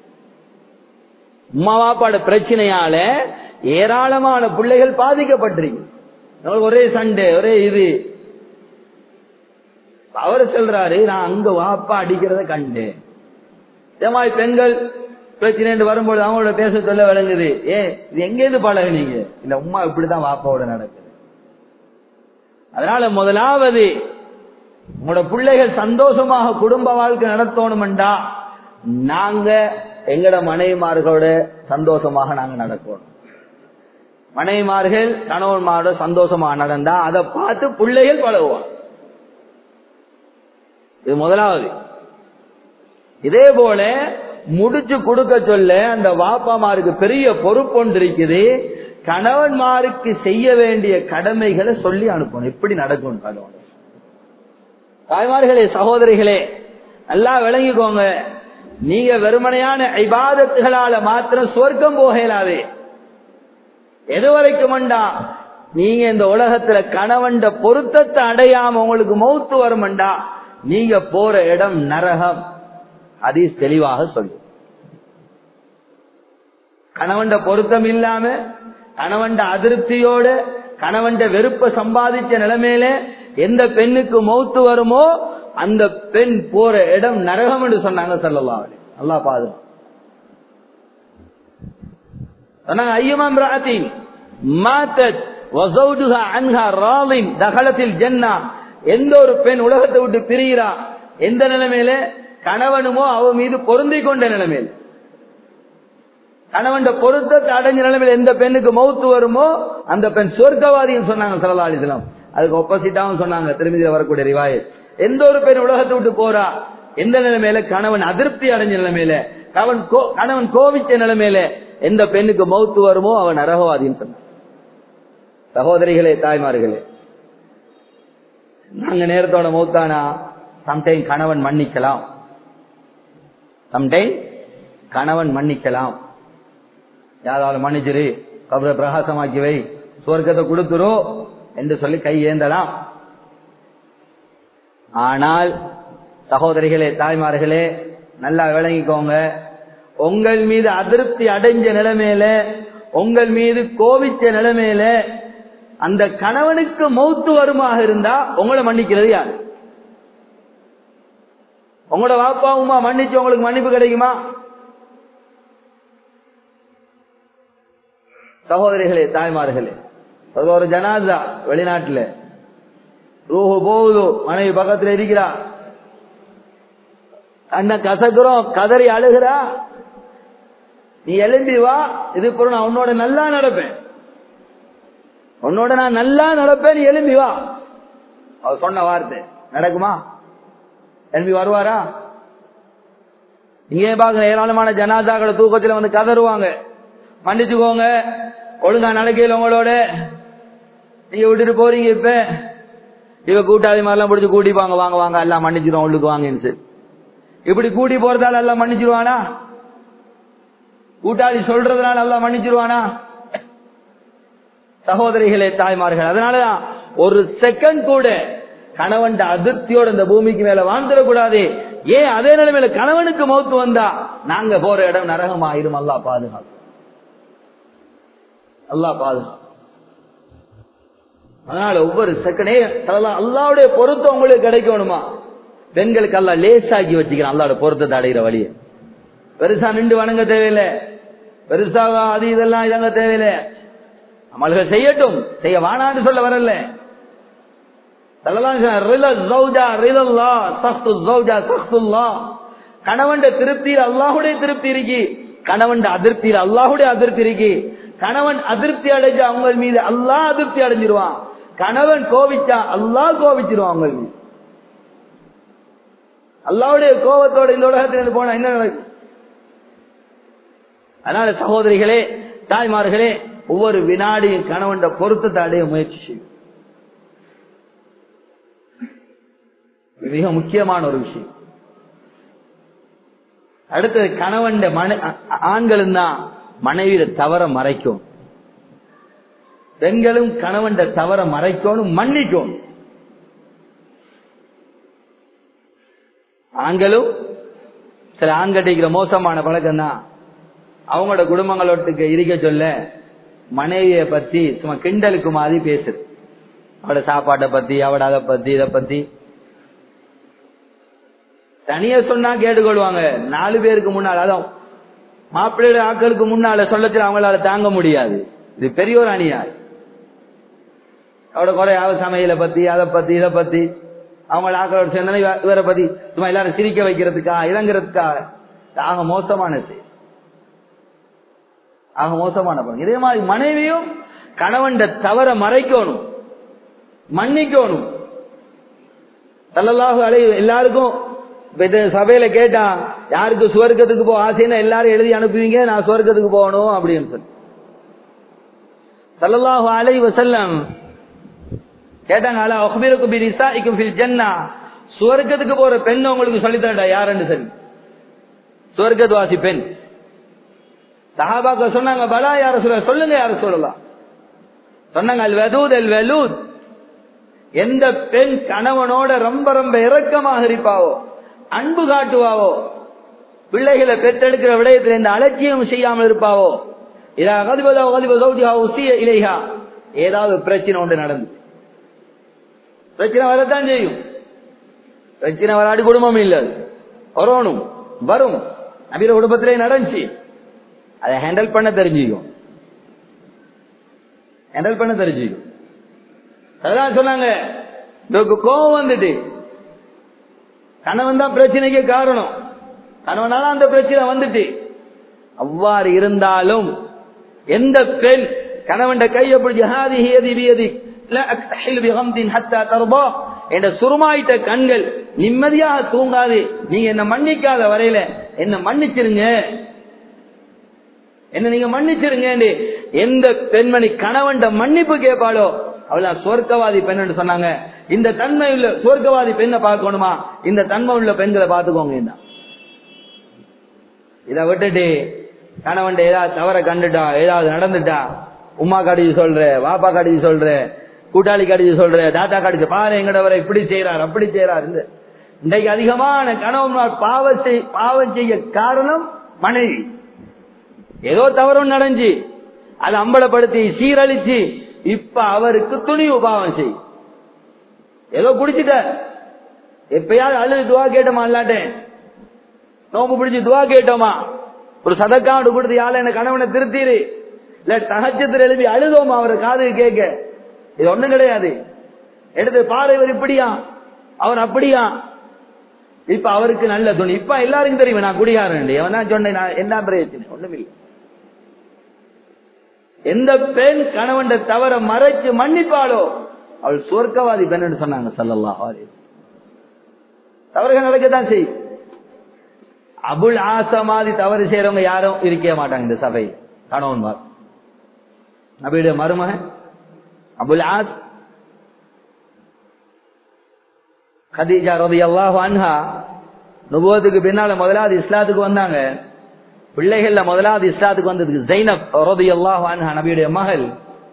உமா வாப்பாடு பிரச்சனையால ஏராளமான பிள்ளைகள் பாதிக்கப்பட்டிருக்கு ஒரே சண்டை ஒரே இது அவர் சொல்றாரு நான் அங்க வாப்பா அடிக்கிறத கண்டேன் மாதிரி பெண்கள் பிரச்சனை வரும்போது அவங்களோட பேச சொல்ல விளங்குது ஏ இது எங்கேருந்து பழகுனீங்க இல்ல உமா இப்படிதான் வாப்பாவோட நடக்குது அதனால முதலாவது உங்களோட பிள்ளைகள் சந்தோஷமாக குடும்ப வாழ்க்கை நடத்தணும்டா நாங்க எங்கட மனைவிமார்களோட சந்தோஷமாக நாங்க நடக்கணும் மனைவிமார்கள் கணவன்மாரோட சந்தோஷமாக நடந்தா அதை பார்த்து பிள்ளைகள் பழகுவாங்க இது முதலாவது இதே போல முடிச்சு கொடுக்க சொல்ல அந்த வாப்பாமாருக்கு பெரிய பொறுப்பு ஒன்று இருக்குது கணவன்மாருக்கு செய்ய வேண்டிய கடமைகளை சொல்லி அனுப்பணும் எப்படி நடக்கும் கணவன் தாய்மார்களே சகோதரிகளே நல்லா விளங்கிக்கோங்க நீங்க வெறுமனையான ஐபாதத்துகளால மாத்திரம் சொர்க்கம் போகலாவே எது வரைக்கும் நீங்க இந்த உலகத்துல கணவன் பொருத்தத்தை அடையாம உங்களுக்கு மௌத்து வருமண்டா நீங்க போற இடம் நரகம் ஹதீஸ் தெளிவாக சொல்லு கணவன் பொருத்தம் இல்லாம கணவன் அதிருப்தியோட கணவன் வெறுப்ப சம்பாதிச்ச நிலைமையில எந்த பெண்ணுக்கு மௌத்து வருமோ அந்த பெண் போற இடம் நரகம் என்று சொன்னாங்க சொல்லலாம் நல்லா பாது சொன்னாங்க ஐயமாம் ராத்தி மாத்தத் வசௌஜுஹா அன்ஹா ராலின் தகலத்தில் ஜன்னா எந்த ஒரு பெண் உலகத்தை விட்டு பிரிகிறா எந்த நிலைமையில கணவனுமோ அவ மீது பொருந்தி கொண்ட நிலைமையில் கணவன் பொருத்தத்தை அடைஞ்ச நிலைமையில் எந்த பெண்ணுக்கு மௌத்து வருமோ அந்த பெண் சொர்க்கவாதின்னு சொன்னாங்க சல்லா அலிஸ்லாம் அதுக்கு ஒப்போசிட்டாவும் சொன்னாங்க திருமதியில வரக்கூடிய ரிவாய் எந்த ஒரு பெண் உலகத்தை விட்டு போறா எந்த நிலைமையில கணவன் அதிருப்தி அடைஞ்ச நிலைமையில கணவன் கணவன் கோவிச்ச நிலைமையில எந்த பெண்ணுக்கு மௌத்து வருமோ அவன் நரகவாதின்னு சொன்னான் சகோதரிகளே தாய்மார்களே நாங்க நேரத்தோட மௌத்தானா சம்டைம் கணவன் மன்னிக்கலாம் சம்டைம் கணவன் மன்னிக்கலாம் யாராவது மன்னிச்சிரு கபரை பிரகாசமாக்கி வை சுவர்க்கத்தை கொடுத்துரும் என்று சொல்லி கை ஏந்தலாம் ஆனால் சகோதரிகளே தாய்மார்களே நல்லா விளங்கிக்கோங்க உங்கள் மீது அதிருப்தி அடைஞ்ச நிலைமையில உங்கள் மீது கோவிச்ச நிலைமையில அந்த கணவனுக்கு மௌத்து வருமாக இருந்தா உங்களை மன்னிக்கிறது யாரு உங்களோட வாப்பா உமா மன்னிச்சு உங்களுக்கு மன்னிப்பு கிடைக்குமா சகோதரிகளே தாய்மார்களே அது ஒரு ஜனாதா வெளிநாட்டுல ரூஹு போகுது மனைவி பக்கத்துல இருக்கிறா அண்ண கசக்குறோம் கதறி அழுகிறா நீ எழும்பி வா இது பொருள் நான் உன்னோட நல்லா நடப்பேன் உன்னோட நான் நல்லா நடப்பேன் எழும்பி வா அவர் சொன்ன வார்த்தை நடக்குமா எழும்பி வருவாரா இங்கே பாக்குற ஏராளமான ஜனாதாக்களை தூக்கத்துல வந்து கதறுவாங்க மன்னிச்சுக்கோங்க ஒழுங்கா நடக்கையில் உங்களோட நீங்க விட்டுட்டு போறீங்க இப்ப இவ கூட்டாளி மாதிரிலாம் பிடிச்சு கூட்டிப்பாங்க வாங்க வாங்க எல்லாம் மன்னிச்சிரும் உள்ளுக்கு வாங்கன்னு சொல்லி. இப்படி கூட்டி போறதால எல்லாம் மன்னிச்சிருவானா கூட்டாளி சொல்றதுனால எல்லாம் மன்னிச்சிருவானா சகோதரிகளே தாய்மார்கள் அதனாலதான் ஒரு செகண்ட் கூட கணவன் அதிருப்தியோட இந்த பூமிக்கு மேல வாழ்ந்துடக்கூடாது ஏன் அதே நிலைமையில கணவனுக்கு மௌத்து வந்தா நாங்க போற இடம் நரகம் ஆயிரும் அல்லா பாதுகாப்பு அல்லா பாதுகாப்பு அதனால ஒவ்வொரு செகண்டே அல்லாவுடைய பொருத்தம் உங்களுக்கு கிடைக்கணுமா பெண்களுக்கு அல்ல லேசாக்கி வச்சுக்கிறான் அல்லாவோட பொருத்தத்தை அடைகிற வழியை பெருசா நின்று வணங்க தேவையில்லை பெருசா அது இதெல்லாம் இதங்க தேவையில்லை அமல்கள் செய்யட்டும் செய்ய வானான்னு சொல்ல வரல கணவன் திருப்தியில் அல்லாஹுடைய திருப்தி இருக்கு கணவன் அதிருப்தியில் அல்லாஹுடைய அதிருப்தி இருக்கு கணவன் அதிருப்தி அடைஞ்ச அவங்க மீது அல்லாஹ் அதிருப்தி அடைஞ்சிருவான் கணவன் கோவிச்சா அல்லாஹ் கோவிச்சிருவான் அவங்க மீது அல்லாவுடைய கோபத்தோட இந்த உலகத்திலிருந்து போனா என்ன நடக்கும் அதனால சகோதரிகளே தாய்மார்களே ஒவ்வொரு வினாடியும் கணவன் பொருத்தத்தை அடைய முயற்சி செய்யும் மிக முக்கியமான ஒரு விஷயம் அடுத்தது கணவன் மன ஆண்களும் தான் மனைவியில தவற மறைக்கும் பெண்களும் கணவன் தவற மறைக்கணும் மன்னிக்கணும் ஆண்களும் சில ஆண்கட்டிக்கிற மோசமான பழக்கம் தான் அவங்களோட குடும்பங்களோட்டுக்கு இருக்க சொல்ல மனைவிய பத்தி சும்மா கிண்டலுக்கு மாதிரி பேசுது அவட சாப்பாட்டை பத்தி அவட அதை பத்தி இதை பத்தி தனியா சொன்னா கேட்டுக்கொள்வாங்க நாலு பேருக்கு முன்னால் அதான் மாப்பிள்ளையோட ஆட்களுக்கு முன்னால சொல்லச்சு அவங்களால தாங்க முடியாது இது பெரிய ஒரு அணியார் அவட குறை அவ சமையலை பத்தி அதை பத்தி இதை பத்தி அவங்கள ஆக்களோட சேர்ந்தன இவரை பத்தி சும்மா எல்லாரும் சிரிக்க வைக்கிறதுக்கா இறங்குறதுக்காக ஆக மோசமானது ஆக மோசமான பணம் இதே மாதிரி மனைவியும் கணவன் தவற மறைக்கணும் மன்னிக்கணும் தள்ளலாக அலை எல்லாருக்கும் சபையில கேட்டா யாருக்கு சுவர்க்கத்துக்கு போக ஆசைன்னா எல்லாரும் எழுதி அனுப்புவீங்க நான் சுவர்க்கத்துக்கு போகணும் அப்படின்னு சொல்லி சல்லல்லாஹு அலை வசல்லம் கேட்டாங்க அலா அஹ்பீருக்கு பி நிசாஇக்கும் ஃபில் ஜன்னா சுவர்க்கத்துக்கு போற பெண் உங்களுக்கு சொல்லி தரடா யாருன்னு சரி சுவர்க்கத்து வாசி பெண் சஹாபாக்கள் சொன்னாங்க பலா யார சொல்ல சொல்லுங்க யார சொல்லலாம் சொன்னாங்க அல் வெதூத் அல் வெலூத் எந்த பெண் கணவனோட ரொம்ப ரொம்ப இரக்கமாக இருப்பாவோ அன்பு காட்டுவாவோ பிள்ளைகளை பெற்றெடுக்கிற விடயத்தில் இந்த அலட்சியம் செய்யாமல் இருப்பாவோ இதா கதிபதோ கதிபதோ உசிய இலையா ஏதாவது பிரச்சனை ஒன்று நடந்து பிரச்சனை வரத்தான் செய்யும் பிரச்சனை வராடி குடும்பம் இல்ல வரணும் வரும் நபீர குடும்பத்திலே நடந்துச்சு அதை ஹேண்டில் பண்ண தெரிஞ்சுக்கும் ஹேண்டில் பண்ண தெரிஞ்சுக்கும் அதான் சொன்னாங்க கோபம் வந்துட்டு கணவன் தான் பிரச்சனைக்கு காரணம் கணவனால அந்த பிரச்சனை வந்துட்டு அவ்வாறு இருந்தாலும் எந்த பெண் கணவன் கையை பிடிச்சி ஹாதி ஹேதி வியதி என்ற சுருமாயிட்ட கண்கள் நிம்மதியாக தூங்காது நீங்க என்ன மன்னிக்காத வரையில என்ன மன்னிச்சிருங்க என்ன நீங்க மன்னிச்சிருங்க எந்த பெண்மணி கணவன் மன்னிப்பு கேட்பாளோ அவள் சொர்க்கவாதி பெண் சொன்னாங்க இந்த தன்மை உள்ள சொர்க்கவாதி பெண்ணை பார்க்கணுமா இந்த தன்மை உள்ள பெண்களை பார்த்துக்கோங்க இதை விட்டுட்டு கணவன் ஏதாவது தவற கண்டுட்டா ஏதாவது நடந்துட்டா உமா கடிச்சு சொல்ற வாப்பா கடிச்சு சொல்ற கூட்டாளி கடிச்சு சொல்ற தாத்தா கடிச்சு பாரு எங்கடவரை இப்படி செய்யறார் அப்படி செய்யறார் இன்றைக்கு அதிகமான கணவன் பாவம் செய் பாவம் செய்ய காரணம் மனைவி ஏதோ தவறும் நடஞ்சு அதை அம்பலப்படுத்தி சீரழிச்சு இப்ப அவருக்கு துணிவு பாவம் செய் ஏதோ குடிச்சிட்ட எப்பயாவது அழுது துவா கேட்டோமா இல்லாட்டேன் நோம்பு பிடிச்சி துவா கேட்டோமா ஒரு சதக்காண்டு கொடுத்து யாழ என்ன கணவனை திருத்தீரு இல்ல தகச்சத்தில் எழுதி அழுதோமா அவரை காது கேட்க இது ஒண்ணும் கிடையாது எடுத்து பாரு இவர் இப்படியா அவர் அப்படியா இப்ப அவருக்கு நல்ல துணி இப்ப எல்லாருக்கும் தெரியும் நான் குடியாரன் எவன் தான் சொன்னேன் நான் என்ன பிரயோஜனம் ஒண்ணும் இல்லை எந்த பெண் கணவன் தவற மறைச்சு மன்னிப்பாளோ அவள் சுவர்க்கவாதி பெண் என்று சொன்னாங்க சல்லல்லாஹு அலைஹி தவறுகள் நடக்கத்தான் செய்யும் அபுல் ஆசமாதி தவறு செய்யறவங்க யாரும் இருக்க மாட்டாங்க இந்த சபை கணவன்மார் நபியுடைய மருமகன் அபுல் ஆஸ் கதீஜா ரதி அல்லாஹ் அன்ஹா நுபுவத்துக்கு பின்னால முதலாவது இஸ்லாத்துக்கு வந்தாங்க பிள்ளைகள்ல முதலாவது இஸ்லாத்துக்கு வந்ததுக்கு ஜைனப் ரதி அல்லாஹ் அன்ஹா நபியுடைய மகள்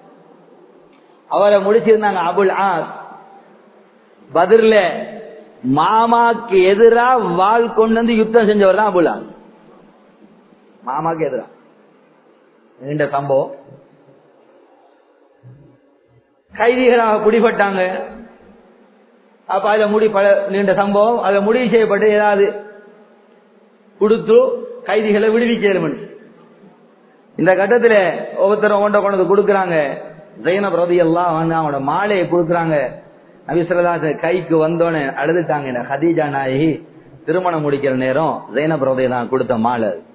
அவரை முடிச்சிருந்தாங்க அபுல் ஆஸ் பதிர்ல மாமாக்கு எதிரா வாள் கொண்டு வந்து யுத்தம் செஞ்சவர் தான் அபுல் ஆஸ் மாமாக்கு எதிரா நீண்ட சம்பவம் கைதிகளாக பிடிபட்டாங்க அப்ப அதுல முடி பல நீண்ட சம்பவம் அதுல முடிவு செய்யப்பட்டு ஏதாவது கொடுத்து கைதிகளை விடுவிக்கணும் இந்த கட்டத்துல ஒவ்வொருத்தரும் ஒன்றை கொண்டு வந்து கொடுக்குறாங்க ஜெயனப் ரதி எல்லாம் வந்து அவனோட மாலையை கொடுக்குறாங்க நபிசல்லாச கைக்கு வந்தோன்னு அழுதுட்டாங்க இந்த ஹதீஜா நாயகி திருமணம் முடிக்கிற நேரம் ஜெயனப் ரதி தான் கொடுத்த மாலை அது.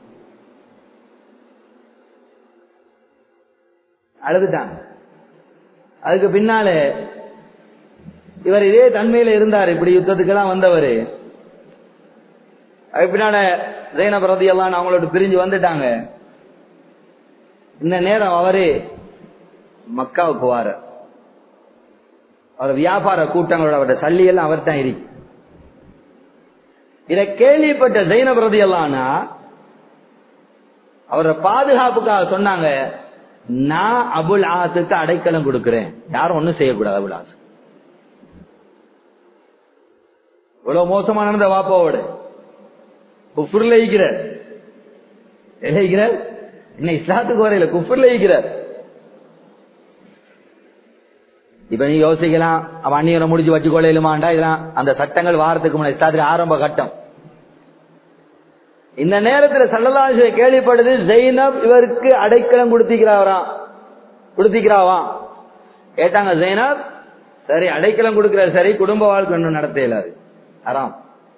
அழுதுட்டாங்க அதுக்கு பின்னால இவர் இதே தன்மையில இருந்தார் இப்படி யுத்தத்துக்கெல்லாம் வந்தவர் அதுக்கு பின்னால ஜெயனப் ரதி எல்லாம் அவங்களோட பிரிஞ்சு வந்துட்டாங்க இந்த நேரம் அவரு மக்காவுக்கு வார அவர் வியாபார கூட்டங்களோட அவருடைய சல்லி எல்லாம் அவர் தான் இருக்கு இதை கேள்விப்பட்ட ஜெயின பிரதி எல்லாம்னா அவரை பாதுகாப்புக்காக சொன்னாங்க நான் அபுல் ஆசுக்கு அடைக்கலம் கொடுக்கிறேன் யாரும் ஒண்ணும் செய்யக்கூடாது அபுல் ஆசு இவ்வளவு மோசமா நடந்த வாப்பாவோட குஃபுர்ல ஈக்கிறார் என்ன ஈக்கிறார் என்ன இஸ்லாத்துக்கு வரையில குஃபுர்ல ஈக்கிறார் இப்ப நீ யோசிக்கலாம் அவன் அந்நியனை முடிச்சு வச்சு கொள்ளையிலுமாண்டா இதெல்லாம் அந்த சட்டங்கள் வாரத்துக்கு முன்னாடி இஸ்லாத்துல ஆரம்ப கட்டம் இந்த நேரத்தில் சல்லல்லாஹு கேள்விப்படுது ஜெயினப் இவருக்கு அடைக்கலம் கொடுத்திக்கிறாராம் கொடுத்திக்கிறாவாம் கேட்டாங்க ஜெயினப் சரி அடைக்கலம் கொடுக்கிறார் சரி குடும்ப வாழ்க்கை ஒன்றும் நடத்த இயலாது ஆறாம்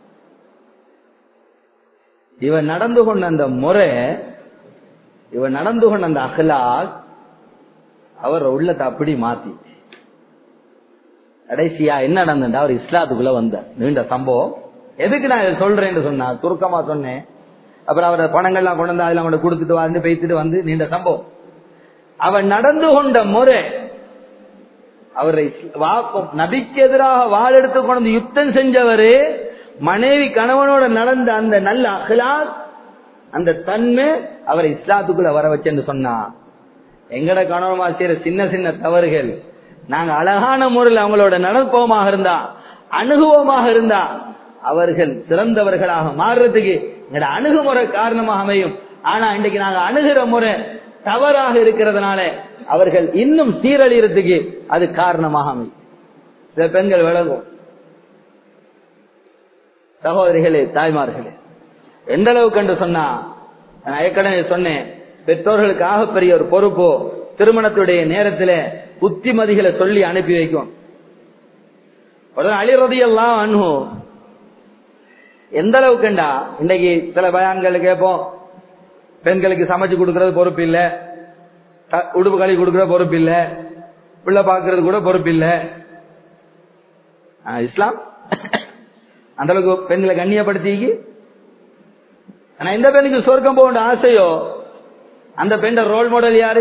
இவன் நடந்து கொண்ட அந்த முறை இவன் நடந்து கொண்ட அந்த அகலாக் அவர் உள்ளத்தை அப்படி மாத்தி கடைசியா என்ன நடந்தா அவர் இஸ்லாத்துக்குள்ள வந்தார் நீண்ட சம்பவம் எதுக்கு நான் இதை சொல்றேன்னு சொன்னா சுருக்கமா சொன்னேன் அப்புறம் அவரோட பணங்கள்லாம் கொண்டு வந்து அதெல்லாம் கொண்டு கொடுத்துட்டு வந்து பேசிட்டு வந்து நீண்ட சம்பவம் அவன் நடந்து கொண்ட முறை அவரை நபிக்கு எதிராக வாள் எடுத்து கொண்டு யுத்தம் செஞ்சவரு மனைவி கணவனோட நடந்த அந்த நல்ல அகலாத் அந்த தன்மை அவரை இஸ்லாத்துக்குள்ள வர வச்சேன்னு சொன்னா எங்கட கணவன்மா செய்யற சின்ன சின்ன தவறுகள் நாங்க அழகான முறையில் அவங்களோட நடப்போமாக இருந்தா அணுகுவோமாக இருந்தா அவர்கள் சிறந்தவர்களாக மாறுறதுக்கு எங்கட அணுகுமுறை காரணமாக அமையும் ஆனா இன்றைக்கு நாங்க அணுகிற முறை தவறாக இருக்கிறதுனால அவர்கள் இன்னும் சீரழிறதுக்கு அது காரணமாக அமையும் சில பெண்கள் விளங்கும் சகோதரிகளே தாய்மார்களே எந்த அளவுக்கு என்று சொன்னா நான் ஏற்கனவே சொன்னேன் பெற்றோர்களுக்காக பெரிய ஒரு பொறுப்போ திருமணத்துடைய நேரத்துல புத்திமதிகளை சொல்லி அனுப்பி வைக்கும் உடனே அழிறது எல்லாம் அணுகு எந்த அளவுக்குண்டா இன்னைக்கு சில பயான்கள் கேட்போம் பெண்களுக்கு சமைச்சு கொடுக்கறது பொறுப்பு இல்ல உடுப்பு கழி கொடுக்கற பொறுப்பு இல்ல பிள்ளை பாக்குறது கூட பொறுப்பு இல்ல இஸ்லாம் அந்த அளவுக்கு பெண்களை கண்ணியப்படுத்தி ஆனா எந்த பெண்ணுக்கு சொர்க்கம் போக ஆசையோ அந்த பெண்ண ரோல் மாடல் யாரு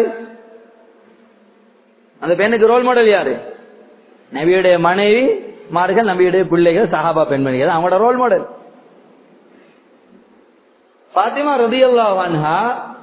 அந்த பெண்ணுக்கு ரோல் மாடல் யாரு நபியுடைய மனைவி மார்கள் நபியுடைய பிள்ளைகள் சஹாபா பெண்மணிகள் அவங்களோட ரோல் மாடல் பாத்திமா ரதியல்லாஹா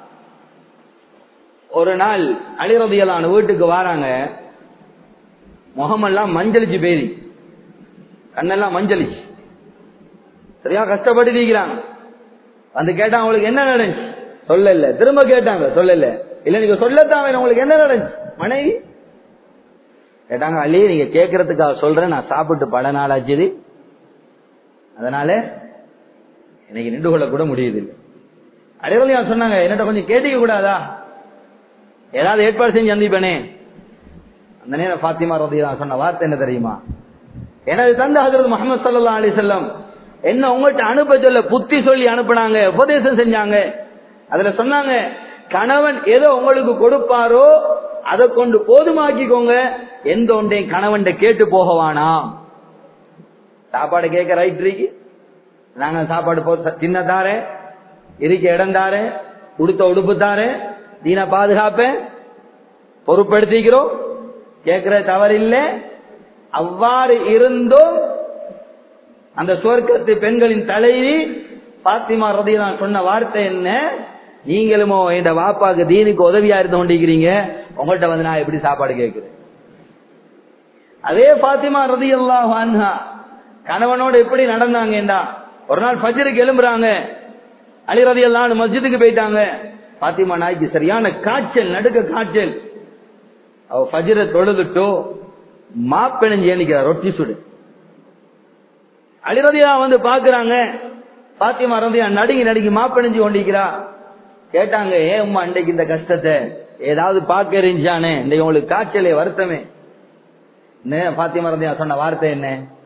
ஒரு நாள் அலி ரதியல்லான வீட்டுக்கு வராங்க முகமெல்லாம் மஞ்சளிச்சு பேரி கண்ணெல்லாம் மஞ்சளிச்சு சரியா கஷ்டப்பட்டு நீக்கிறாங்க வந்து கேட்டாங்க உங்களுக்கு என்ன நடந்துச்சு சொல்லல திரும்ப கேட்டாங்க சொல்லல இல்ல நீங்க சொல்லத்தான் வேணும் உங்களுக்கு என்ன நடந்துச்சு மனைவி கேட்டாங்க அள்ளி நீங்க கேட்கறதுக்காக சொல்றேன் நான் சாப்பிட்டு பல நாள் ஆச்சுது அதனால எனக்கு நின்று கொள்ள கூட முடியுது இல்லை அடைவலையா சொன்னாங்க என்னட்ட கொஞ்சம் கேட்டிக்க கூடாதா ஏதாவது ஏற்பாடு செஞ்சு சந்திப்பனே அந்த நேரம் பாத்திமா ரதியா சொன்ன வார்த்தை என்ன தெரியுமா எனது தந்த ஹசரத் முகமது சல்லா அலி செல்லம் என்ன உங்கள்கிட்ட அனுப்ப சொல்ல புத்தி சொல்லி அனுப்புனாங்க உபதேசம் செஞ்சாங்க அதுல சொன்னாங்க கணவன் ஏதோ உங்களுக்கு கொடுப்பாரோ அதை கொண்டு போதுமாக்கிக்கோங்க எந்த ஒன்றையும் கணவன் கேட்டு போகவானா சாப்பாடு கேட்க ரைட் இருக்கு நாங்க சாப்பாடு போ தின்ன தாரேன் இருக்க இடம் தாரேன் உடுத்த உடுப்பு தாரேன் தீன பாதுகாப்பேன் பொறுப்படுத்திக்கிறோம் கேட்கிற தவறில்லை அவ்வாறு இருந்தும் அந்த சுவர்க்கத்து பெண்களின் தலைவி பாத்திமா ரதி நான் சொன்ன வார்த்தை என்ன நீங்களுமோ என் வாப்பாக்கு தீனுக்கு உதவியா இருந்து கொண்டிருக்கிறீங்க உங்கள்கிட்ட வந்து நான் எப்படி சாப்பாடு கேட்கிறேன் அதே பாத்திமா ரதி அல்லாஹ் கணவனோட எப்படி நடந்தாங்கடா ஒரு நாள் ஃபஜ்ருக்கு எழும்புறாங்க அலி ரதி எல்லாம் மஸ்ஜிதுக்கு போயிட்டாங்க பாத்திமா நாய்க்கு சரியான காய்ச்சல் நடுக்க காய்ச்சல் அவ ஃபஜ்ர தொழுதுட்டோ மாப்பிணைஞ்சு ஏனிக்கிறார் ரொட்டி சுடு அலிரதியா வந்து பாக்குறாங்க பாத்திமா ரதியா நடுங்கி நடுங்கி மாப்பிணைஞ்சு கொண்டிருக்கிறா கேட்டாங்க ஏன் உமா இன்றைக்கு இந்த கஷ்டத்தை ஏதாவது பார்க்க இருந்துச்சானே இன்றைக்கு உங்களுக்கு காய்ச்சலே வருத்தமே என்ன பாத்திமா ரதியா சொன்ன வார்த்தை என்ன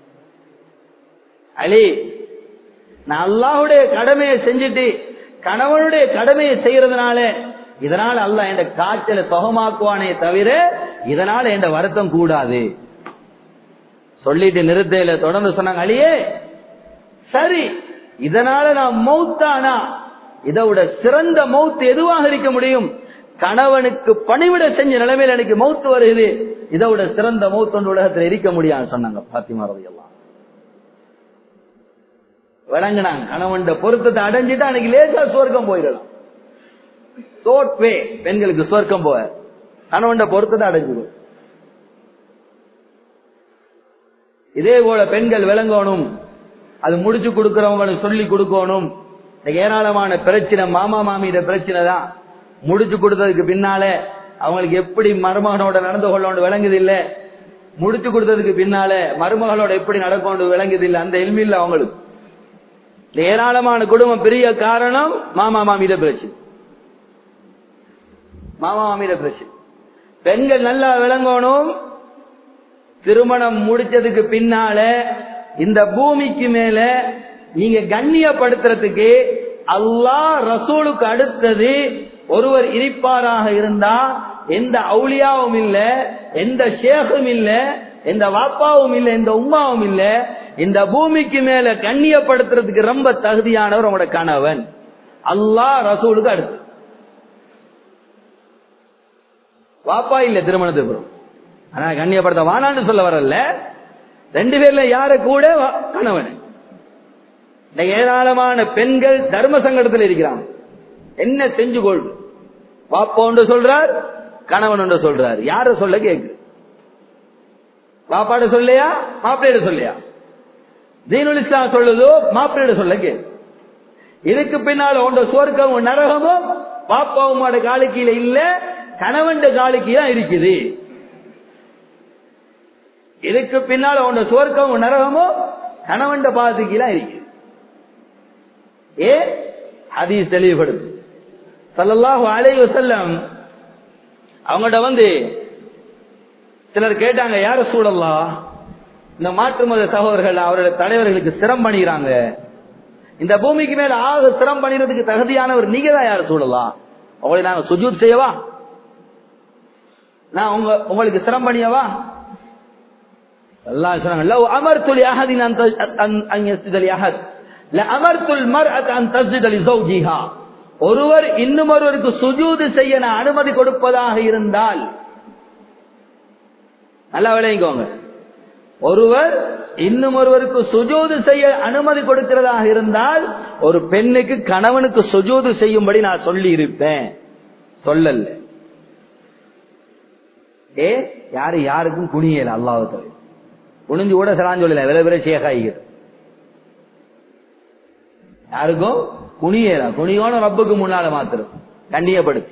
அலி நான் அல்லாஹுடைய கடமையை செஞ்சுட்டு கணவனுடைய கடமையை செய்யறதுனால இதனால அல்லாஹ் என் காய்ச்சலை சுகமாக்குவானே தவிர இதனால என் வருத்தம் கூடாது சொல்லிட்டு நிறுத்தையில தொடர்ந்து சொன்னாங்க அழியே சரி இதனால நான் மௌத்தானா இதை விட சிறந்த மௌத் எதுவாக இருக்க முடியும் கணவனுக்கு பணிவிட செஞ்ச நிலைமையில எனக்கு மௌத்து வருகிறது இதை விட சிறந்த மௌத் ஒன்று உலகத்தில் இருக்க முடியாது சொன்னாங்க பாத்திமா ரவி எல்லாம் விளங்குனாங்க கணவன் பொருத்தத்தை அடைஞ்சிட்டு அன்னைக்கு லேசா சுவர்க்கம் போயிடலாம் தோட்வே பெண்களுக்கு சுவர்க்கம் போக கணவன் பொருத்தத்தை அடைஞ்சிடும் இதே போல பெண்கள் விளங்கணும் அது முடிச்சு கொடுக்கறவங்களுக்கு சொல்லி கொடுக்கணும் ஏராளமான பிரச்சனை மாமா மாமியிட பிரச்சனை தான் முடிச்சு கொடுத்ததுக்கு பின்னால அவங்களுக்கு எப்படி மருமகனோட நடந்து கொள்ளணும் விளங்குது இல்ல முடிச்சு கொடுத்ததுக்கு பின்னால மருமகளோட எப்படி நடக்கணும் விளங்குது இல்ல அந்த எல்மில்ல அவங்களுக்கு ஏராளமான குடும்பம் பெரிய காரணம் மாமா மாமியிட பிரச்சனை மாமா மாமியிட பிரச்சனை பெண்கள் நல்லா விளங்கணும் திருமணம் முடிச்சதுக்கு பின்னால இந்த பூமிக்கு மேல நீங்க கண்ணியப்படுத்துறதுக்கு அல்லாஹ் ரசூலுக்கு அடுத்தது ஒருவர் இருப்பாராக இருந்தா எந்த அவுளியாவும் இல்ல எந்த ஷேகும் இல்ல எந்த வாப்பாவும் இல்ல எந்த உமாவும் இல்ல இந்த பூமிக்கு மேல கண்ணியப்படுத்துறதுக்கு ரொம்ப தகுதியானவர் உங்களோட கணவன் அல்லாஹ் ரசூலுக்கு அடுத்து வாப்பா இல்ல திருமணத்துக்கு ஆனா கண்ணியப்படுத்த வானான்னு சொல்ல வரல ரெண்டு பேர்ல யார கூட கணவன் இந்த ஏராளமான பெண்கள் தர்ம சங்கடத்தில் இருக்கிறாங்க என்ன செஞ்சு கொள் பாப்பா ஒன்று சொல்றார் கணவன் ஒன்று சொல்றார் யார சொல்ல கேக்கு பாப்பாட சொல்லையா மாப்பிள்ளையிட சொல்லையா தீனுல் இஸ்லாம் சொல்லுதோ மாப்பிள்ளையிட சொல்ல கேக்கு இதுக்கு பின்னால உண்ட சுவர்க்கம் நரகமும் பாப்பாவும் காலுக்கீழ இல்ல கணவன் காலுக்கு தான் இருக்குது இதுக்கு பின்னால உண்ட சுவர்க்கம் நரகமோ கணவன் பாதத்துக்கீழ இருக்குது ஏ ஹதீஸ் தெளிவுபடுது சல்லல்லாஹு அலைஹி வஸல்லம் அவங்கள்ட்ட வந்து சிலர் கேட்டாங்க யார சூழல்லாம் இந்த மாற்று மத சகோதரர்கள் அவருடைய தலைவர்களுக்கு சிரம் பண்ணிக்கிறாங்க இந்த பூமிக்கு மேல ஆக சிரம் பண்ணிறதுக்கு தகுதியானவர் நீங்க தான் யார சூழலாம் உங்களை நாங்க சுஜூத் செய்யவா நான் உங்க உங்களுக்கு சிரம் பண்ணியவா எல்லாம் சொன்னாங்க லவ் அமர்த்துல் அஹதின் அன் யஸ்ஜுதல் அஹத் அமர்த்துல் மர்அத் அன் தஸ்ஜுத லிஸௌஜிஹா ஒருவர் இன்னும் ஒருவருக்கு சுஜூது செய்ய நான் அனுமதி கொடுப்பதாக இருந்தால் நல்லா விளைவிக்கோங்க ஒருவர் இன்னும் ஒருவருக்கு சுஜூது செய்ய அனுமதி கொடுக்கிறதாக இருந்தால் ஒரு பெண்ணுக்கு கணவனுக்கு சுஜூது செய்யும்படி நான் சொல்லி இருப்பேன் சொல்லல ஏ யாரு யாருக்கும் குனியல அல்லாஹ் குனிஞ்சு கூட சலான் சொல்லல விலை விலை சேகாயிகள் யாருக்கும் குனியலாம் குனியோன ரப்புக்கு முன்னால மாத்திரம் கண்டியப்படுத்து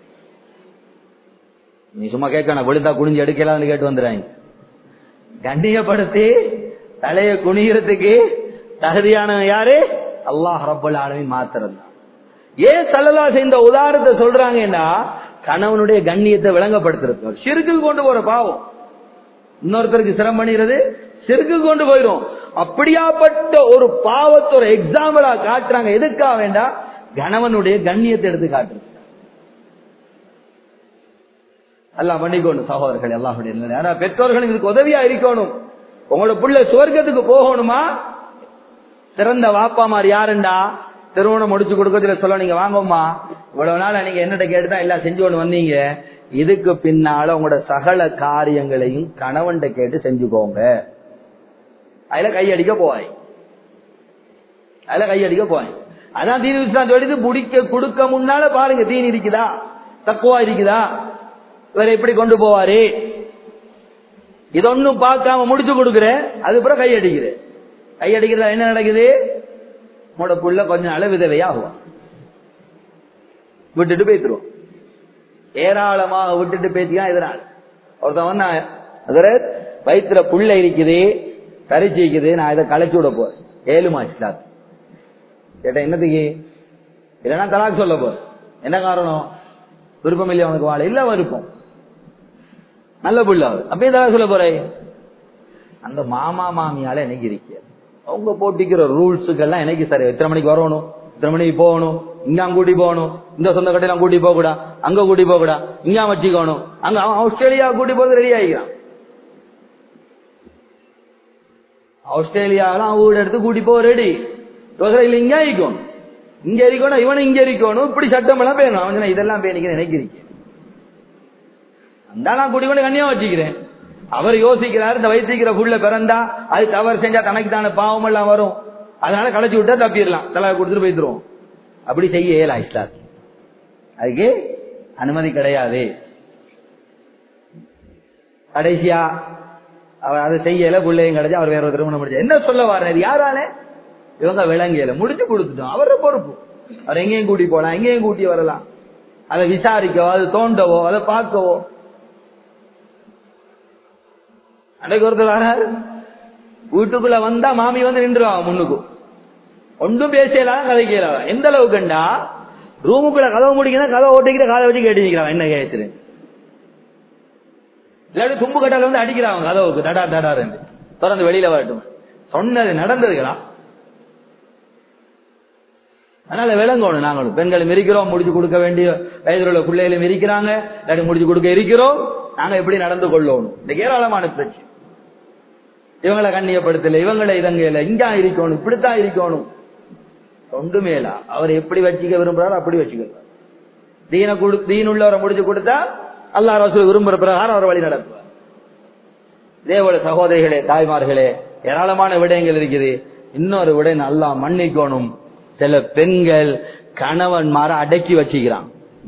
நீ சும்மா கேட்கணும் விழுந்தா குனிஞ்சு எடுக்கலாம்னு கேட்டு வந்துடுறாங்க கண்டியப்படுத்தி தலைய குனிகிறதுக்கு தகுதியான யாரு அல்லாஹ் ரப்பல் ஆலமின் மாத்திரம் தான் ஏன் சல்லல்லா இந்த உதாரணத்தை சொல்றாங்கன்னா கணவனுடைய கண்ணியத்தை விளங்கப்படுத்துறது சிறுக்கு கொண்டு போற பாவம் இன்னொருத்தருக்கு சிரம் பண்ணிடுறது சிறுக்கு கொண்டு போயிடும் அப்படியாப்பட்ட ஒரு பாவத்தை ஒரு எக்ஸாம்பிளா காட்டுறாங்க எதுக்காக வேண்டாம் கணவனுடைய கண்ணியத்தை எடுத்து காட்டுறது எல்லாம் பண்ணிக்கணும் சகோதரர்கள் எல்லாருடைய ஆனா பெற்றோர்கள் இதுக்கு உதவியா இருக்கணும் உங்களோட புள்ள சுவர்க்கத்துக்கு போகணுமா சிறந்த வாப்பா மாதிரி யாருண்டா திருமணம் முடிச்சு கொடுக்கறதுல சொல்ல நீங்க வாங்கம்மா இவ்வளவு நாள் நீங்க என்னட்ட கேட்டுதான் எல்லாம் செஞ்சு கொண்டு வந்தீங்க இதுக்கு பின்னால உங்களோட சகல காரியங்களையும் கணவன்கிட்ட கேட்டு செஞ்சுக்கோங்க அதுல கையடிக்க போவாய் அதுல கையடிக்க போவாய் அதான் தீனி இஸ்லாம் சொல்லிட்டு முடிக்க கொடுக்க முன்னால பாருங்க தீனி இருக்குதா தக்குவா இருக்குதா இவர் எப்படி கொண்டு போவாரு இது ஒன்னும் பார்க்காம முடிச்சு கொடுக்குறேன் அதுக்கப்புறம் கையடிக்கிறேன் கையடிக்கிறதா என்ன நடக்குது உங்களோட புள்ள கொஞ்சம் நாள் விதவையாகுவான் விட்டுட்டு பேத்துருவோம் ஏராளமாக விட்டுட்டு பேத்தியா இதனால் ஒருத்தன் வந்தா அதுல வயிற்றுல புள்ள இருக்குது கரிச்சி இருக்குது நான் இதை களைச்சு விட போறேன் ஏழு மாசம் கேட்ட என்னத்துக்கு இல்லைன்னா தலாக் சொல்ல போறேன் என்ன காரணம் விருப்பம் இல்லையா உனக்கு வாழ இல்ல விருப்பம் நல்ல புள்ள அப்பயே தலாக் சொல்ல போறேன் அந்த மாமா மாமியால எனக்கு இருக்க அவங்க போட்டிக்கிற ரூல்ஸுக்கெல்லாம் எனக்கு சரி எத்தனை மணிக்கு வரணும் இத்தனை மணிக்கு போகணும் இங்க அங்க கூட்டி போகணும் இந்த சொந்த கடையில கூட்டி போக கூடா அங்க கூட்டி போக கூடா இங்க வச்சுக்கணும் அங்க அவன் ஆஸ்திரேலியா கூட்டி போறது ரெடி ஆகிக்கிறான் ஆஸ்திரேலியாவெல்லாம் வீடு எடுத்து கூட்டி போக ரெடி இல்ல இங்க இருக்கணும் இங்க இருக்கணும் இவனும் இங்க இருக்கணும் இப்படி சட்டம் எல்லாம் பேணும் அவன் சொன்னா, இதெல்லாம் பேணிக்க நினைக்கிறீங்க அந்த நான் கூட்டி கொண்டு கண்ணியா வச்சுக்கிறேன் அவர் யோசிக்கிறார் இந்த வைத்திருக்கிற புள்ள பிறந்தா அது தவறு செஞ்சா தனக்கு தானே பாவம் எல்லாம் வரும் அதனால களைச்சு விட்டா தப்பிடலாம் தலை கொடுத்துட்டு போய்த்துருவோம் அப்படி செய்ய இயலா இஸ்லாம் அதுக்கு அனுமதி கிடையாது கடைசியா அவர் அதை செய்யல பிள்ளையும் கிடைச்சு அவர் வேற ஒரு திருமணம் முடிச்சா என்ன சொல்ல வர்றாரு யாரால இவங்க விளங்கியல முடிச்சு கொடுத்துட்டோம் அவர பொறுப்பு அவர் எங்கேயும் கூட்டி போலாம் எங்கேயும் கூட்டி வரலாம் அதை விசாரிக்கவோ அதை தோண்டவோ அதை பார்க்கவோ அன்றைக்கு ஒருத்தர் வராரு வீட்டுக்குள்ள வந்தா மாமி வந்து நின்றுவாங்க முன்னுக்கு ஒன்றும் பேசலாம் கதை கேளாம் எந்த அளவுக்குண்டா ரூமுக்குள்ள கதவு முடிக்கணும் கதவை ஓட்டிக்கிட்டு காதை வச்சு கேட்டு நிக்கிறான் என்ன கேட்டு இல்லாட்டி தும்பு கட்டால வந்து அடிக்கிறாங்க கதவுக்கு தடா தடாரு திறந்து வெளியில வரட்டும் சொன்னது நடந்ததுங்களா அதனால விளங்கணும் நாங்களும் பெண்களும் இருக்கிறோம் முடிச்சு கொடுக்க வேண்டிய வயதில் உள்ள பிள்ளைகளும் இருக்கிறாங்க இல்லாட்டி முடிச்சு கொடுக்க இருக்கிறோம் நாங்க எப்படி நடந்து கொள்ளணும் இந்த ஏராளமான பிரச்சனை இவங்களை கண்ணியப்படுத்தல இவங்களை இதங்கையில இங்கா இருக்கணும் இப்படித்தான் இருக்கணும் ஒன்றுமேலா அவர் எப்படி வச்சுக்க விரும்புறாரோ அப்படி வச்சுக்கிறார் தீன கொடு தீன் உள்ளவரை முடிச்சு கொடுத்தா அல்லா ரசூல் விரும்புற பிரகாரம் அவர் வழி நடத்துவார் இதே போல சகோதரிகளே தாய்மார்களே ஏராளமான விடயங்கள் இருக்குது இன்னொரு விடயம் நல்லா மன்னிக்கணும் சில பெண்கள் கணவன்மார அடக்கி வச்சுக்கிறான்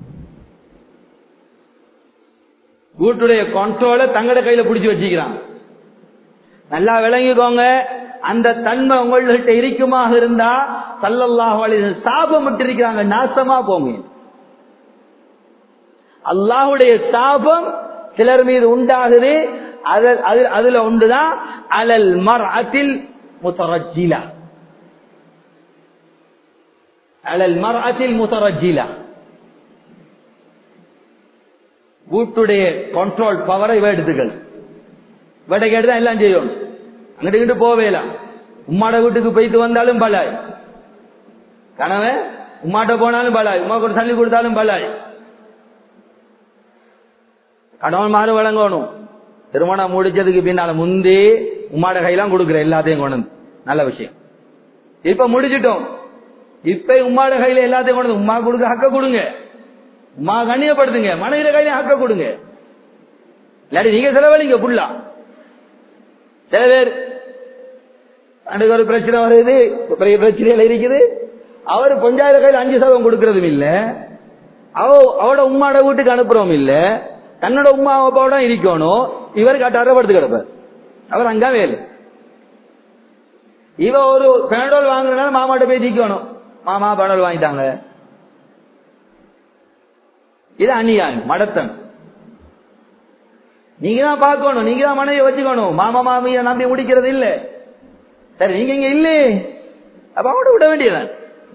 வீட்டுடைய கண்ட்ரோல தங்கட கையில பிடிச்சு வச்சுக்கிறான் நல்லா விளங்கிக்கோங்க அந்த தன்மை உங்கள்கிட்ட இருக்குமாக இருந்தா சல்லல்லாஹு அலைஹி சாபம் இருக்கிறாங்க நாசமா போங்க அல்லாஹுடைய சாபம் சிலர் மீது உண்டாகுது அது- அது- அதுல உண்டுதான் அலல் மர் அதில் முத்தரஜிலா அலல் மர் அதில் முத்தரஜிலா வீட்டுடைய கண்ட்ரோல் பவரை இவ எடுத்துக்கள் இவட்ட கேட்டுதான் எல்லாம் செய்யணும் அங்கிட்டு இங்கிட்டு போவேலாம் உம்மாட வீட்டுக்கு போயிட்டு வந்தாலும் பலாய் கணவன் உம்மாட்ட போனாலும் பலாய் உமாக்கு ஒரு தள்ளி கொடுத்தாலும் பலாய் கணவன் மாறு வழங்கணும் திருமணம் முடிச்சதுக்கு பின்னால முந்தி உம்மாட கையெல்லாம் கொடுக்குற எல்லாத்தையும் கொண்டு வந்து. நல்ல விஷயம் இப்ப முடிச்சிட்டோம் இப்ப உம்மாட கையில எல்லாத்தையும் கொண்டு வந்து உமா கொடுக்க ஹக்க கொடுங்க உமா கண்ணியப்படுத்துங்க மனைவிட கையில ஹக்க கொடுங்க இல்லாட்டி நீங்க செலவழிங்க புள்ளா சில பேர் அன்றைக்கு ஒரு பிரச்சனை வருது பெரிய பிரச்சனையில இருக்குது அவர் பஞ்சாயத்து கையில் அஞ்சு சதவீதம் கொடுக்கறதும் இல்ல அவ அவட உம்மாட வீட்டுக்கு அனுப்புறோம் இல்ல தன்னோட உமா அப்பாவோட இருக்கணும் இவர் கட்டார படுத்து கிடப்பார் அவர் அங்க வேலு இவ ஒரு பெனடோல் வாங்குறதுனால மாமாட்ட போய் நிக்கணும் மாமா பெனடோல் வாங்கிட்டாங்க இது அநியாயம் மடத்தன் நீங்க தான் பார்க்கணும் நீங்க தான் மனைவியை வச்சுக்கணும் மாமா மாமியை நம்பி முடிக்கிறது இல்ல சரி நீங்க இங்க இல்லையே அப்ப அவட விட வேண்டியதான்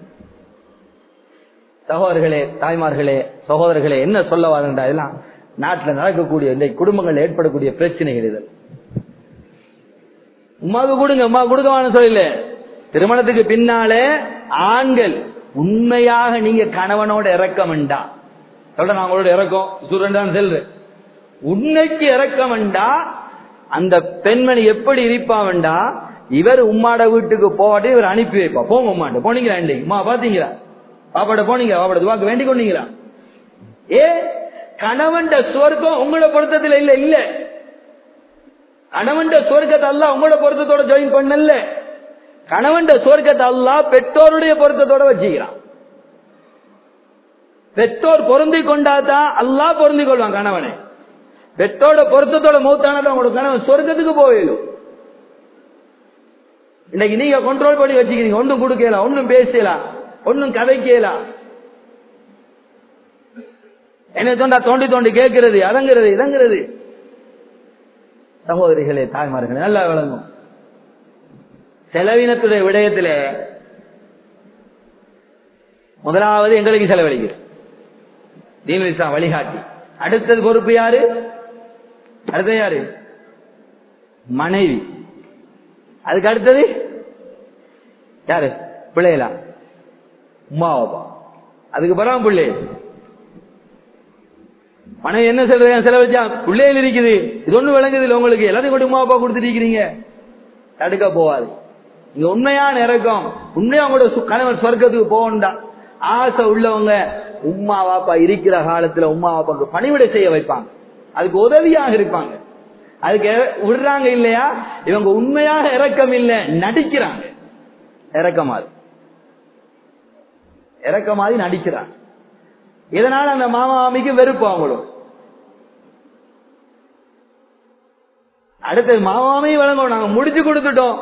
சகோதரர்களே தாய்மார்களே சகோதரர்களே என்ன சொல்ல வாருண்டா இதெல்லாம் நாட்டில் நடக்கக்கூடிய இந்த குடும்பங்கள் ஏற்படக்கூடிய பிரச்சனைகள் இது உமாவுக்கு கொடுங்க உமா கொடுக்கவான்னு சொல்லல திருமணத்துக்கு பின்னாலே ஆண்கள் உண்மையாக நீங்க கணவனோட இறக்கம்ண்டா சொல்ற நான் உங்களோட இறக்கம் சூரன் தான் செல்றேன் உன்னைக்கு இறக்கம் வேண்டா அந்த பெண்மணி எப்படி இருப்பா வேண்டா இவர் உம்மாட வீட்டுக்கு போவாட்டி இவர் அனுப்பி வைப்பா போங்க உம்மாட்ட போனீங்களா இன்னைக்கு உமா பாத்தீங்களா பாப்பாட்ட போனீங்க பாப்பாட துவாக்கு வேண்டிக் கொண்டீங்களா ஏ கணவன் சுவர்க்கம் உங்களோட பொருத்தத்துல இல்ல இல்ல கணவன் சுவர்க்கத்தை அல்ல உங்களோட பொருத்தத்தோட ஜாயின் பண்ணல கணவன் சுவர்க்கத்தை அல்ல பெற்றோருடைய பொருத்தத்தோட வச்சுக்கிறான் பெற்றோர் பொருந்தி கொண்டாதான் அல்லா பொருந்தி கொள்வான் கணவனை பெற்றோட பொருத்தத்தோட மௌத்தானதான் உங்களோட கணவன் சொர்க்கத்துக்கு போயிடும் இன்னைக்கு நீங்க கண்ட்ரோல் பண்ணி வச்சுக்கிறீங்க ஒன்னும் கொடுக்கலாம் ஒன்னும் பேசலாம் ஒன்னும் கதைக்கலாம் என்ன சொன்னா தோண்டி தோண்டி கேட்கிறது அதங்கிறது இதங்கிறது சகோதரிகளே தாய்மார்களே நல்லா விளங்கும் செலவினத்துடைய விடயத்துல முதலாவது எங்களுக்கு செலவழிக்கிறது தீன் இஸ்லாம் வழிகாட்டி அடுத்தது பொறுப்பு யாரு அடுத்தது யாரு மனைவி அதுக்கு அடுத்தது யாரு பிள்ளைகளா உமா அப்பா அதுக்கு பிறகு பிள்ளை மனைவி என்ன செலவு செலவழிச்சா பிள்ளைகள் இருக்குது இது ஒண்ணு விளங்குது இல்ல உங்களுக்கு எல்லாத்தையும் கொண்டு உமா அப்பா கொடுத்துருக்கீங்க தடுக்க போவாது இங்க உண்மையான இறக்கம் உண்மையா உங்களோட சு- கணவன் சொர்க்கத்துக்கு போகணும்டா ஆசை உள்ளவங்க உம்மா வாப்பா இருக்கிற காலத்துல உம்மா வாப்பாக்கு பணிவிடை செய்ய வைப்பாங்க அதுக்கு உதவியாக இருப்பாங்க அதுக்கு விடுறாங்க இல்லையா இவங்க உண்மையாக இறக்கம் இல்ல நடிக்கிறாங்க இறக்கமாது இறக்கமாதி நடிக்கிறாங்க இதனால அந்த மாமா மாமிக்கு வெறுப்பு அவங்களும் அடுத்தது மாமாமையும் வழங்கும் நாங்க முடிச்சு கொடுத்துட்டோம்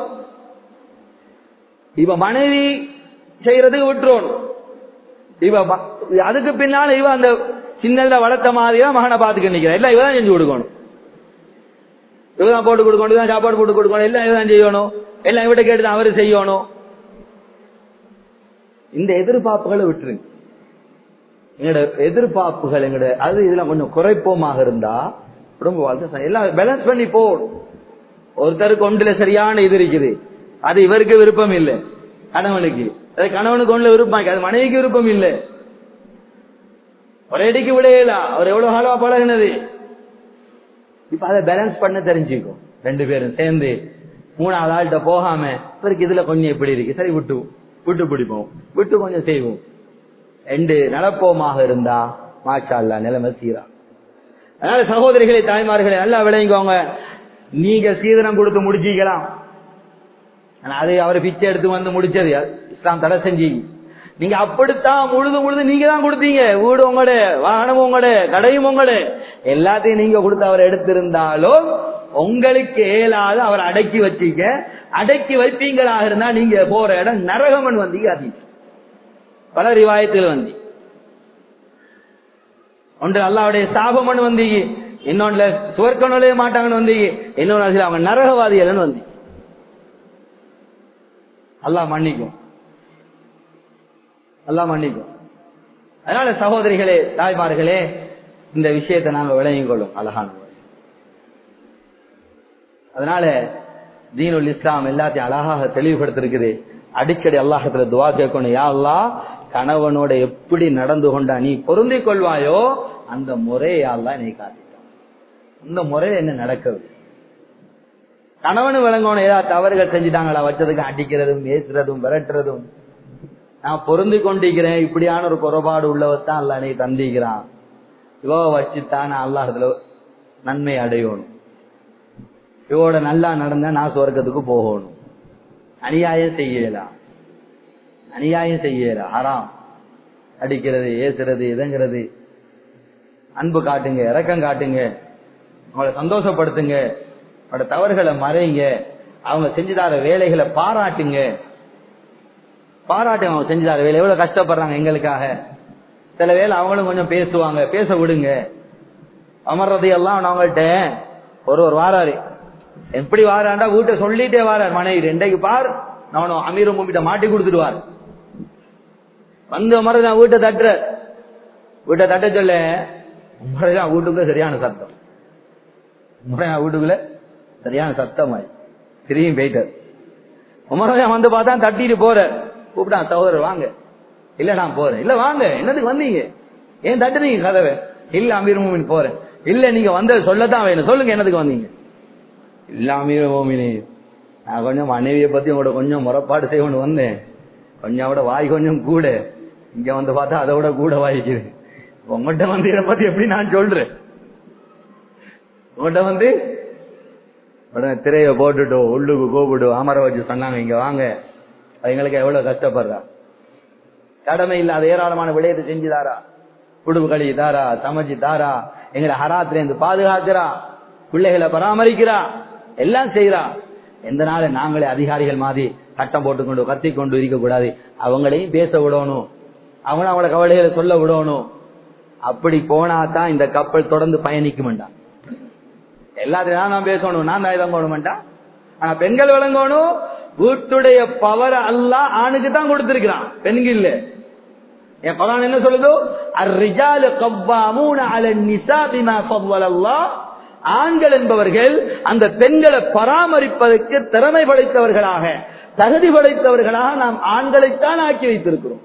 இப்ப மனைவி செய்யறதுக்கு விட்டுருவோம் இவ ம- அதுக்கு பின்னால இவ அந்த சின்னதுல வளர்த்த மாதிரியா மகனை பாத்துக்க நிக்கிறா எல்லாம் இவதான் செஞ்சு கொடுக்கணும் இவதான் போட்டு கொடுக்கணும் இவதான் சாப்பாடு போட்டு கொடுக்கணும் எல்லாம் இவதான் செய்யணும் எல்லாம் இவட்ட கேட்டு அவரு செய்யணும் இந்த எதிர்பார்ப்புகளை விட்டுருங்க எங்களோட எதிர்பார்ப்புகள் எங்களோட அது இதுல கொஞ்சம் குறைப்போமாக இருந்தா குடும்ப வாழ்க்கை ச- எல்லாம் பேலன்ஸ் பண்ணி போகணும் ஒருத்தருக்கு ஒன்றுல சரியான இது இருக்குது அது இவருக்கு விருப்பம் இல்லை கணவனுக்கு அது கணவனுக்கு ஒன்றுல விருப்பம் இருக்கு. அது மனைவிக்கு விருப்பம் இல்லை ஒரே அடிக்கு விடையலாம் அவர் எவ்வளவு காலமா பழகினது இப்ப அதை பேலன்ஸ் பண்ண தெரிஞ்சுக்கும் ரெண்டு பேரும் சேர்ந்து மூணாவது ஆள்கிட்ட போகாம இவருக்கு இதுல கொஞ்சம் எப்படி இருக்கு சரி விட்டு விட்டு பிடிப்போம் விட்டு கொஞ்சம் செய்வோம் ரெண்டு நடப்போமாக இருந்தா மாஷா அல்லா நிலைமை சீரா அதனால சகோதரிகளே தாய்மார்களே நல்லா விளையுங்கோங்க நீங்க சீதனம் கொடுத்து முடிச்சிக்கலாம் ஆனா அது அவர் பிச்சை எடுத்து வந்து முடிச்சது இஸ்லாம் தடை செஞ்சு நீங்க அப்படித்தான் முழுது முழுது நீங்க தான் கொடுத்தீங்க வீடு உங்களோட வாகனம் உங்களோட கடையும் உங்களோட எல்லாத்தையும் நீங்க கொடுத்து அவர் எடுத்திருந்தாலும் உங்களுக்கு ஏலாத அவர் அடக்கி வச்சீங்க அடக்கி வைப்பீங்களாக இருந்தா நீங்க போற இடம் நரகமன் வந்தீங்க அதிகம் பல ரிவாயத்தில் வந்து ஒன்று அல்லாவுடைய சாபம்னு வந்தீங்க இன்னொன்றுல சுவர்க்க நுழைய மாட்டாங்கன்னு வந்தீங்க இன்னொன்று அதுல அவங்க நரகவாதிகள்னு வந்தீங்க அல்லாஹ் மன்னிக்கும் அல்லாஹ் மன்னிக்கும் அதனால சகோதரிகளே தாய்மார்களே இந்த விஷயத்தை நாங்க விளங்கிக் கொள்ளும் அழகான முறை. அதனால தீனுல் இஸ்லாம் எல்லாத்தையும் அழகாக தெளிவுபடுத்திருக்குது அடிக்கடி அல்லாஹத்துல துவா கேட்கணும் யா அல்லாஹ் கணவனோட எப்படி நடந்து கொண்டா நீ பொருந்திக் கொள்வாயோ அந்த முறையை அல்லாஹ் நீ காட்டிட்டான் இந்த முறை என்ன நடக்குது கணவனு விளங்கணும் ஏதாவது தவறுகள் செஞ்சுட்டாங்களா வச்சதுக்கு அடிக்கிறதும் ஏசுறதும் விரட்டுறதும் நான் பொருந்தி கொண்டிருக்கிறேன் இப்படியான ஒரு குறைபாடு உள்ளவத்தான் அல்ல நீ தந்திக்கிறான் இவ வச்சுத்தான் நான் அல்லாஹத்துல நன்மை அடையணும் இவோட நல்லா நடந்தா நான் சொர்க்கத்துக்கு போகணும் அநியாயம் செய்யலாம் அநியாயம் செய்யலாம் ஹராம் அடிக்கிறது ஏசுறது இதங்கிறது அன்பு காட்டுங்க இரக்கம் காட்டுங்க அவங்களை சந்தோஷப்படுத்துங்க அவங்களோட தவறுகளை மறைங்க அவங்க செஞ்சுதார வேலைகளை பாராட்டுங்க பாராட்டுங்க அவங்க செஞ்சுதார வேலை எவ்வளவு கஷ்டப்படுறாங்க எங்களுக்காக சில வேலை அவங்களும் கொஞ்சம் பேசுவாங்க பேச விடுங்க அமர்றது எல்லாம் அவங்கள்ட்ட ஒரு ஒரு வாராரு எப்படி வாராண்டா வீட்டை சொல்லிட்டே வாரார் மனைவி ரெண்டைக்கு பார் நான் அமீரும் உங்ககிட்ட மாட்டி கொடுத்துடுவார் வந்து அமர்ந்து நான் வீட்டை தட்டுற வீட்டை தட்ட சொல்ல உமரதான் வீட்டுக்குள்ள சரியான சத்தம் உமரையா வீட்டுக்குள்ள சரியான சத்தமாய் திரும்பி போயிட்டார் உமரதான் வந்து பார்த்தா தட்டிட்டு போற கூப்பிட்டான் சகோதரர் வாங்க இல்ல நான் போறேன் இல்ல வாங்க என்னதுக்கு வந்தீங்க ஏன் தட்டுறீங்க கதவை இல்ல அமீர் மூமின் போறேன் இல்ல நீங்க வந்து சொல்லத்தான் வேணும் சொல்லுங்க என்னதுக்கு வந்தீங்க இல்லாமே ஓமினி நான் கொஞ்சம் மனைவியை பத்தி உங்களோட கொஞ்சம் முறப்பாடு செய்யணும் வந்தேன் கொஞ்சம் விட வாய் கொஞ்சம் கூட இங்க வந்து பார்த்தா அதை விட கூட வாய்க்குது உங்கள்கிட்ட வந்து இதை பத்தி எப்படி நான் சொல்றேன் உங்கள்கிட்ட வந்து உடனே திரைய போட்டுட்டோ உள்ளுக்கு கூப்பிடு அமர வச்சு சொன்னாங்க இங்க வாங்க எங்களுக்கு எவ்வளவு கஷ்டப்படுறா கடமை இல்லாத ஏராளமான விடயத்தை செஞ்சு தாரா குடும்ப கழி தாரா சமைச்சு தாரா எங்களை ஹராத்துல இருந்து பாதுகாக்கிறா பிள்ளைகளை பராமரிக்கிறா எல்லாம் செய்யறா எந்த நாள் நாங்களே அதிகாரிகள் மாதிரி சட்டம் போட்டுக்கொண்டு கத்தி கொண்டு இருக்க கூடாது அவங்களையும் பேச விடணும் அவங்களும் அவங்கள கவலைகளை சொல்ல விடணும் அப்படி போனா தான் இந்த கப்பல் தொடர்ந்து பயணிக்குமெண்டா எல்லாத்தையும் நான் பேசணும் நான் தான் இறங்கணுமெண்டா ஆனா பெண்கள் விளங்கணும் வீட்டுடைய பவர் அல்ல ஆணுக்கு தான் கொடுத்திருக்கிறான் பெண்கள் இல்ல என் குரான் என்ன சொல்லுதோ அர்ரிஜாலு கவ்வாமூன அல நிசா பிமா ஃபவ்வலல்லாஹ் ஆண்கள் என்பவர்கள் அந்த பெண்களை பராமரிப்பதற்கு திறமை படைத்தவர்களாக தகுதி படைத்தவர்களாக நாம் ஆண்களைத்தான் ஆக்கி வைத்திருக்கிறோம்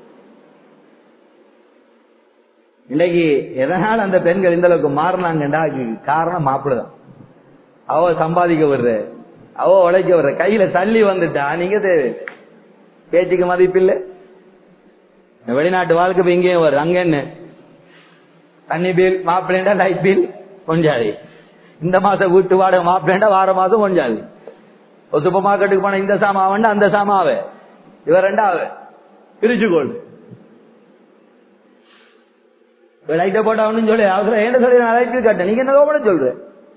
இன்னைக்கு எதனால் அந்த பெண்கள் இந்த அளவுக்கு மாறினாங்கண்டா காரணம் மாப்பிள்ளதான் அவ சம்பாதிக்க வர்ற அவ உழைக்க வர்ற கையில தள்ளி வந்துட்டா நீங்க தேவை பேச்சுக்கு மதிப்பில்லை வெளிநாட்டு வாழ்க்கை இப்ப இங்கேயும் வருது அங்க என்ன தண்ணி பில் மாப்பிள்ளா லைட் பில் கொஞ்சாதி இந்த மாசம் வீட்டு வாடகை மாப்பிள்ளா வார மாசம் கொஞ்சாதி ஒரு சூப்பர் மார்க்கெட்டுக்கு போன இந்த சாமாவன் அந்த சாமாவ இவ ரெண்டாவ பிரிச்சுக்கோள் லைட்டை போட்டவனு சொல்லி அவசரம் என்ன சொல்லி நான் லைட்டு கட்டேன் நீங்க என்ன கூட சொல்ற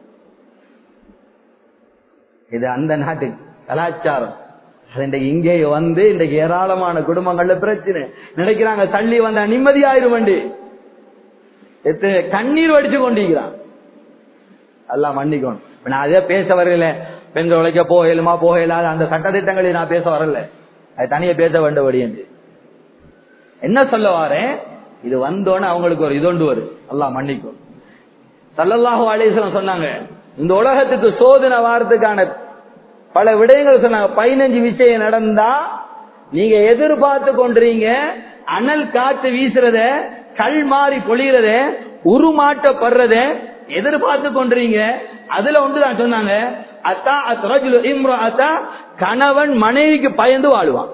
இது அந்த நாட்டு கலாச்சாரம் அது இன்றைக்கு இங்கே வந்து இன்றைக்கு ஏராளமான குடும்பங்கள்ல பிரச்சனை நினைக்கிறாங்க தள்ளி வந்தா நிம்மதியாயிரும் வண்டி எத்தனை கண்ணீர் வடிச்சு கொண்டிருக்கிறான் எல்லாம் மன்னிக்கணும் இப்ப நான் அதே பேச வரல பெண்கள் உழைக்க போகலுமா போகலாது அந்த சட்டத்திட்டங்களை நான் பேச வரல அது தனியா பேச வேண்டபடி என்று என்ன சொல்ல வாரேன் இது வந்தோன்னு அவங்களுக்கு ஒரு இதொண்டு வரும் எல்லாம் மன்னிக்கும் சல்லல்லாஹு அலிஸ்லாம் சொன்னாங்க இந்த உலகத்துக்கு சோதனை வாரத்துக்கான பல விடயங்கள் சொன்னாங்க பதினஞ்சு விஷயம் நடந்தா நீங்க எதிர்பார்த்து கொண்டிருங்க அனல் காத்து வீசுறத கல் மாறி பொழியறத உருமாட்டப்படுறத எதிர்பார்த்து கொண்டிருங்க அதுல ஒன்று தான் சொன்னாங்க அத்தா அத்ரஜுல் இம்ரோ அத்தா கணவன் மனைவிக்கு பயந்து வாழுவான்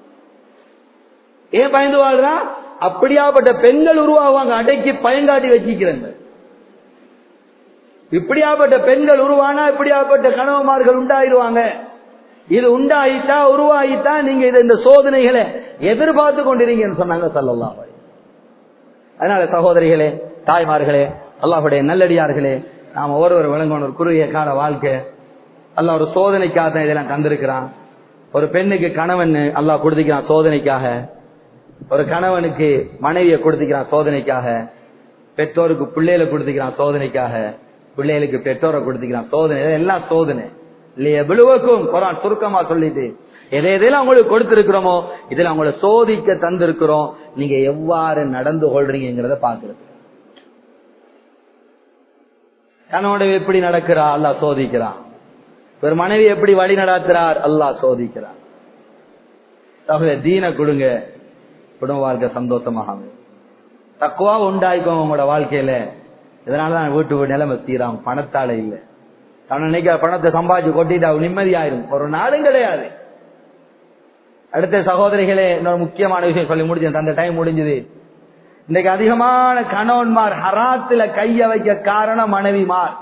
ஏன் பயந்து வாழ்றான் அப்படியாப்பட்ட பெண்கள் உருவாகுவாங்க அடைக்கி பயங்காட்டி வச்சிக்கிறாங்க இப்படியாப்பட்ட பெண்கள் உருவானா இப்படியாப்பட்ட கணவன்மார்கள் உண்டாயிருவாங்க இது உண்டாயிட்டா உருவாயிட்டா நீங்க இதை இந்த சோதனைகளை எதிர்பார்த்து கொண்டிருங்கன்னு சொன்னாங்க சல்லல்லா அதனால சகோதரிகளே தாய்மார்களே அல்லாஹுடைய நல்லடியார்களே நாம ஒருவர் விளங்கணும் ஒரு குறுகிய கால வாழ்க்கை அல்ல ஒரு சோதனைக்காக தான் இதெல்லாம் தந்திருக்கிறான் ஒரு பெண்ணுக்கு கணவன் அல்லாஹ் கொடுத்துக்கிறான் சோதனைக்காக ஒரு கணவனுக்கு மனைவியை கொடுத்துக்கிறான் சோதனைக்காக பெற்றோருக்கு பிள்ளைகளை கொடுத்துக்கிறான் சோதனைக்காக பிள்ளைகளுக்கு பெற்றோரை கொடுத்துக்கிறான் சோதனை எல்லாம் சோதனை இல்லையா விழுவக்கும் குரான் சுருக்கமா சொல்லிட்டு எதை எதையெல்லாம் உங்களுக்கு கொடுத்திருக்கிறோமோ இதுல உங்களை சோதிக்க தந்திருக்கிறோம் நீங்க எவ்வாறு நடந்து கொள்றீங்கிறத பாக்குறது கணவனை எப்படி நடக்கிறா அல்லா சோதிக்கிறான் ஒரு மனைவி எப்படி வழி நடாத்துறார் அல்லாஹ் சோதிக்கிறார் தகுந்த தீன கொடுங்க குடும்ப வாழ்க்கை சந்தோஷமாக தக்குவா உண்டாய்க்கும் உங்களோட வாழ்க்கையில இதனாலதான் வீட்டு நிலைமை தீராம் பணத்தால இல்ல தன்னை நினைக்கிற பணத்தை சம்பாதிச்சு கொட்டிட்டு அவ நிம்மதியாயிரும் ஒரு நாளும் கிடையாது அடுத்த சகோதரிகளே இன்னொரு முக்கியமான விஷயம் சொல்லி முடிஞ்சது அந்த டைம் முடிஞ்சது இன்னைக்கு அதிகமான கணவன்மார் ஹராத்துல கைய வைக்க காரணம் மனைவிமார்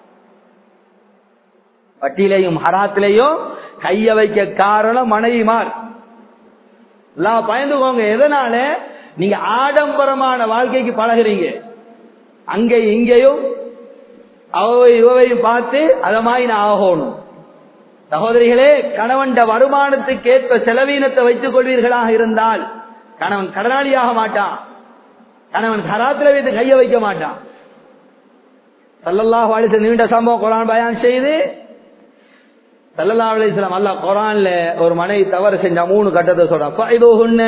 வட்டியிலையும் ஹராத்திலையும் கைய வைக்க காரணம் மனைவிமார் எல்லாம் பயந்துக்கோங்க எதனால நீங்க ஆடம்பரமான வாழ்க்கைக்கு பழகுறீங்க அங்கே இங்கேயும் அவை இவையும் பார்த்து அத மாதிரி நான் ஆகணும் சகோதரிகளே கணவன் வருமானத்துக்கு ஏற்ப செலவீனத்தை வைத்துக் கொள்வீர்களாக இருந்தால் கணவன் கடனாளியாக மாட்டான் கணவன் கராத்திர வைத்து கைய வைக்க மாட்டான் சல்லல்லாஹ் அலிசன் நீண்ட சம்பவம் குரான் பயான் செய்து சல்லல்லா அலிஸ்லாம் அல்லா குரான்ல ஒரு மனைவி தவறு செஞ்சா மூணு கட்டத்தை சொல்றான் இதோ ஹுன்ன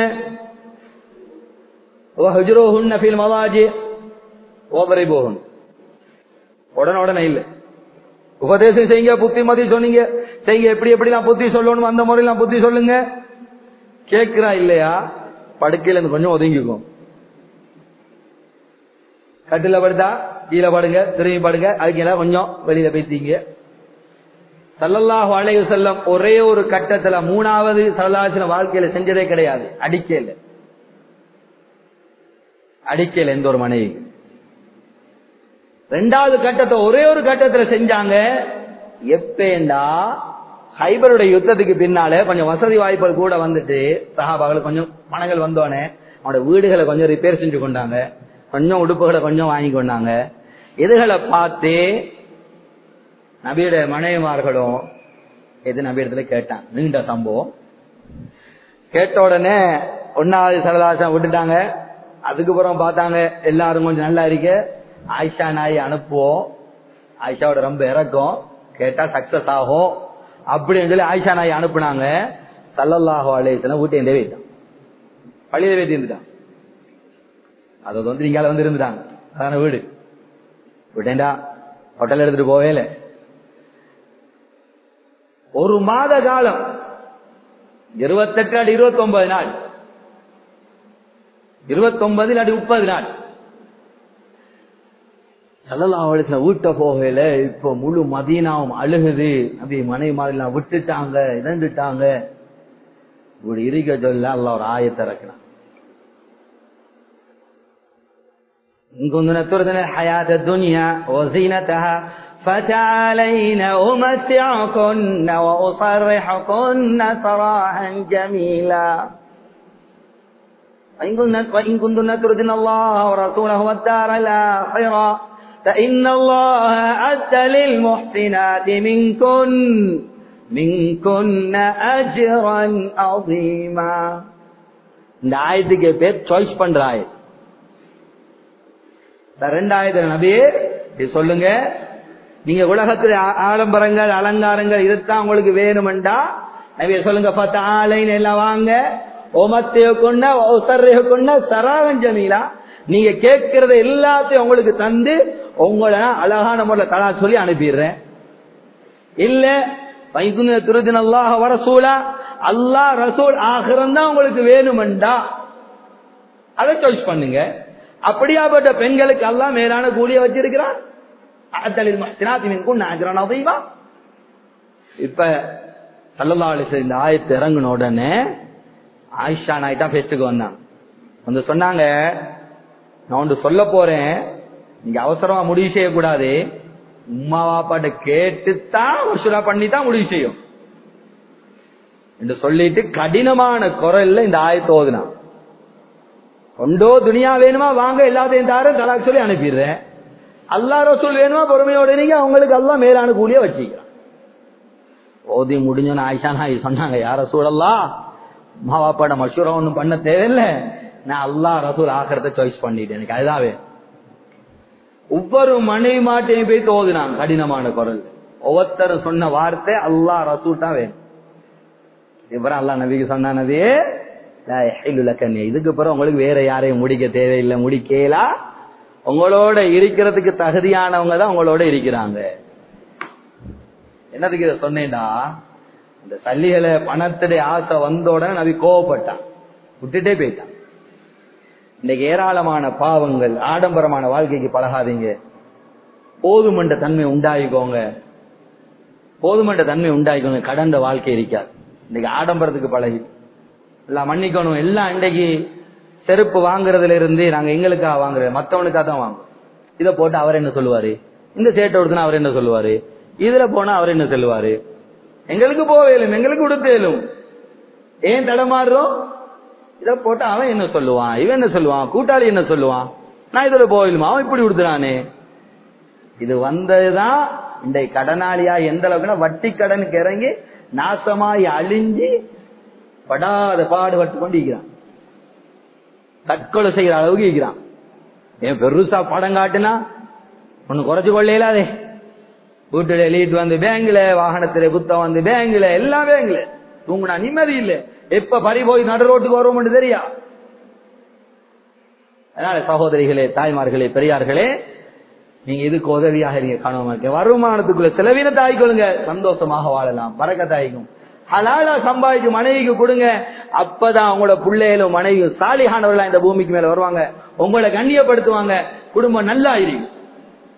ஹுஜ்ரோ ஹுன்ன ஃபில் மவாஜி ஓபரை போகணும் உடனே உடனே இல்ல உபதேசம் செய்யுங்க புத்திமதி சொன்னீங்க செய்யுங்க எப்படி எப்படி நான் புத்தி சொல்லணும் அந்த முறையில் நான் புத்தி சொல்லுங்க கேட்கிறா இல்லையா படுக்கையில இருந்து கொஞ்சம் ஒதுங்கிக்கும் கட்டில படுத்தா கீழே படுங்க திரும்பி படுங்க அதுக்கு எல்லாம் கொஞ்சம் வெளியில பேசிங்க சல்லல்லாஹு அலைஹி செல்லம் ஒரே ஒரு கட்டத்துல மூணாவது சல்லாசின வாழ்க்கையில செஞ்சதே கிடையாது அடிக்கல அடிக்கல எந்த ஒரு மனைவி ரெண்டாவது கட்டத்தை ஒரே ஒரு கட்டத்துல செஞ்சாங்க எப்பேண்டா ஹைபருடைய யுத்தத்துக்கு பின்னால கொஞ்சம் வசதி வாய்ப்புகள் கூட வந்துட்டு சஹாபாக்கள் கொஞ்சம் பணங்கள் வந்தோடனே அவனோட வீடுகளை கொஞ்சம் ரிப்பேர் செஞ்சு கொண்டாங்க கொஞ்சம் உடுப்புகளை கொஞ்சம் வாங்கி கொண்டாங்க இதுகளை பார்த்து நபியுடைய மனைவிமார்களும் எது நபி இடத்துல கேட்டான் நீண்ட சம்பவம் கேட்ட உடனே ஒன்னாவது சரதாசம் விட்டுட்டாங்க அதுக்கப்புறம் பார்த்தாங்க எல்லாரும் கொஞ்சம் நல்லா இருக்க ஆயிஷா நாய் அனுப்புவோம் ஆயிஷாவோட ரொம்ப இறக்கம் கேட்டா சக்சஸ் ஆகும் அப்படின்னு சொல்லி ஆயிஷா நாய் அனுப்புனாங்க சல்லல்லாஹோ அலையத்துல வீட்டை எந்த வைத்தான் பள்ளியில வைத்து இருந்துட்டான் அது வந்து இங்கால வந்து இருந்துட்டாங்க அதான வீடு விட்டேன்டா ஹோட்டல் எடுத்துட்டு போவே இல்லை ஒரு மாத காலம் இருபத்தெட்டு அடி இருபத்தி ஒன்பது நாள் இருபத்தி ஒன்பது அடி முப்பது நாள் சல்லல்லாஹு வீட்ட போகல இப்ப முழு மதீனாவும் அழுகுது அப்படி மனைவி மாதிரி விட்டுட்டாங்க இறந்துட்டாங்க இப்படி இருக்க சொல்ல அல்ல ஒரு ஆயத்தை இறக்கினான் إن كنتن تردن الحياة الدنيا وزينتها فتعالين أمتعكن وأصرحكن سراحا جميلا وإن كنتن, وإن كنتن تردن الله ورسوله والدار الآخرة فإن الله أعد للمحسنات منكن منكن أجرا عظيما இந்த ஆயத்துக்கு பேர் சாய்ஸ் பண்ற ஆயத் ரெண்டாயிரத்து நபியே இது சொல்லுங்க நீங்க உலகத்துல ஆடம்பரங்கள் அலங்காரங்கள் இதுதான் உங்களுக்கு வேணுமெண்டா நபிய சொல்லுங்க பத்து ஆலைன்னு எல்லாம் வாங்க ஓமத்தைய கொண்ட ஒசர்றைய கொண்ட சராகன் ஜமீலா நீங்க கேட்கறத எல்லாத்தையும் உங்களுக்கு தந்து உங்களை அழகான முறையில் தலா சொல்லி அனுப்பிடுறேன் இல்ல வைகுந்த திருதின் அல்லாஹ் வர சூழா அல்லா ரசூல் ஆகிரம் தான் உங்களுக்கு வேணுமெண்டா அதை சாய்ஸ் பண்ணுங்க அப்படியாப்பட்ட பெண்களுக்கு எல்லாம் மேலான கூலிய வச்சிருக்கிறான் இப்ப சல்லல்லா இந்த ஆயத்து இறங்கின உடனே ஆயிஷா நாய் தான் பேச்சுக்கு வந்தாங்க வந்து சொன்னாங்க நான் ஒன்று சொல்ல போறேன் நீங்க அவசரமா முடிவு செய்யக்கூடாது உமா வாப்பாட்ட கேட்டுத்தான் உசுரா பண்ணி தான் முடிவு செய்யும் என்று சொல்லிட்டு கடினமான குரல்ல இந்த ஆயத்தை ஓதுனான் கொண்டோ துனியா வேணுமா வாங்க எல்லாத்தையும் தார தலாக் சொல்லி அனுப்பிடுறேன் அல்லா ரசூல் வேணுமா பொறுமையோட நீங்க அவங்களுக்கு எல்லாம் மேலான கூலிய வச்சுக்கிறான் ஓதி முடிஞ்சோன்னு ஆயிஷா நாய் சொன்னாங்க யார சூழல்லாம் மாவாப்பாட மஷூரா ஒண்ணும் பண்ண தேவையில்லை நான் அல்லா ரசூல் ஆகிறத சாய்ஸ் பண்ணிட்டேன் எனக்கு அதுதான் வேணும் ஒவ்வொரு மனைவி மாட்டையும் போய் தோதுனாங்க கடினமான குரல் ஒவ்வொருத்தரும் சொன்ன வார்த்தை அல்லா ரசூல் தான் வேணும் இவரும் அல்லா நபிக்கு சொன்ன நபியே இதுக்கு அப்புறம் உங்களுக்கு வேற யாரையும் முடிக்க தேவையில்லை முடிக்கலா உங்களோட இருக்கிறதுக்கு தகுதியானவங்க தான் உங்களோட இருக்கிறாங்க என்னதுக்கு இதை சொன்னேன்டா இந்த சல்லிகளை பணத்துடைய ஆசை வந்த உடனே நபி கோவப்பட்டான் விட்டுட்டே போயிட்டான் இன்னைக்கு ஏராளமான பாவங்கள் ஆடம்பரமான வாழ்க்கைக்கு பழகாதீங்க போதுமன்ற தன்மை உண்டாயிக்கோங்க போதுமன்ற தன்மை உண்டாயிக்கோங்க கடந்த வாழ்க்கை இருக்காது இன்னைக்கு ஆடம்பரத்துக்கு பழகி எல்லாம் மன்னிக்கணும் எல்லாம் இன்றைக்கு செருப்பு வாங்குறதுல இருந்து நாங்க எங்களுக்காக வாங்குறது மத்தவனுக்காக தான் வாங்குறோம் இதை போட்டு அவர் என்ன சொல்லுவாரு இந்த சேட்டை கொடுத்தனா அவர் என்ன சொல்லுவாரு இதுல போனா அவர் என்ன சொல்லுவாரு எங்களுக்கு போவேலும் எங்களுக்கு உடுத்தேலும் ஏன் தடமாறுறோம் இத போட்டா அவன் என்ன சொல்லுவான் இவன் என்ன சொல்லுவான் கூட்டாளி என்ன சொல்லுவான் நான் இதுல போயிலுமா அவன் இப்படி உடுத்துறானே இது வந்ததுதான் இந்த கடனாளியா எந்த அளவுக்குன்னா வட்டி கடனுக்கு இறங்கி நாசமாய் அழிஞ்சு படாத பாடுபட்டு கொண்டு இருக்கிறான் தற்கொலை செய்யற அளவுக்கு இருக்கிறான் ஏன் பெருசா படம் காட்டுனா ஒண்ணு குறைச்சு கொள்ள இயலாதே வீட்டுல லீட் வந்து பேங்க்ல வாகனத்துல புத்தம் வந்து பேங்க்ல எல்லாம் பேங்க்ல தூங்குனா நிம்மதி இல்ல எப்ப பறி போய் நடு ரோட்டுக்கு வருவோம்னு தெரியா அதனால சகோதரிகளே தாய்மார்களே பெரியார்களே நீங்க இதுக்கு உதவியாக நீங்க காணாம வருமானத்துக்குள்ள செலவினத்தை ஆயிக்கொள்ளுங்க சந்தோஷமாக வாழலாம் பறக்க தாய்க்கும் ஹலாலா சம்பாதிச்சு மனைவிக்கு கொடுங்க அப்பதான் உங்களோட பிள்ளைகளும் மனைவியும் சாலிகானவர்களா இந்த பூமிக்கு மேல வருவாங்க உங்களை கண்ணியப்படுத்துவாங்க குடும்பம் நல்லா இருக்கும்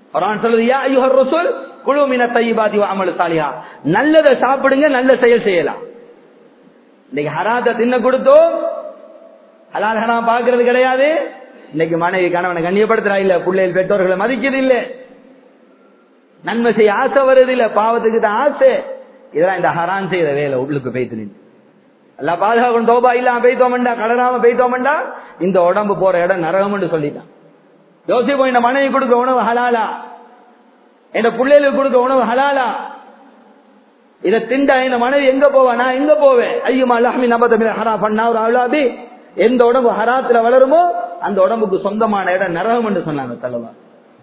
குரான் சொல்லுது யா ஐயுஹர் ரசூல் குழு மின தையிபாதி அமலு சாலிஹா நல்லதை சாப்பிடுங்க நல்ல செயல் செய்யலாம் இன்னைக்கு ஹராத்த தின்ன கொடுத்தோம் ஹலால் ஹராம் பாக்குறது கிடையாது இன்னைக்கு மனைவி கணவனை கண்ணியப்படுத்துறா இல்ல பிள்ளைகள் பெற்றோர்களை மதிக்கிறது இல்ல நன்மை செய்ய ஆசை வருது இல்ல பாவத்துக்கு தான் ஆசை இதெல்லாம் இந்த ஹரான் செய்யற வேலை உள்ளுக்கு பெய்த்து நின்று அல்ல பாதுகாக்கணும் தோபா இல்லாம பெய்தோம்டா கடனாம பெய்தோம்டா இந்த உடம்பு போற இடம் நரகம்னு சொல்லிட்டான் யோசிப்போம் இந்த மனைவி கொடுக்க உணவு ஹலாலா இந்த பிள்ளைகளுக்கு கொடுக்க உணவு ஹலாலா இதை திண்டா இந்த மனைவி எங்க போவா நான் எங்க போவேன் ஐயமா லஹ்மி நபதமில் ஹரா பண்ணா ஒரு அவ்வளாபி எந்த உடம்பு ஹராத்துல வளருமோ அந்த உடம்புக்கு சொந்தமான இடம் நரகம் என்று சொன்னாங்க தலைவா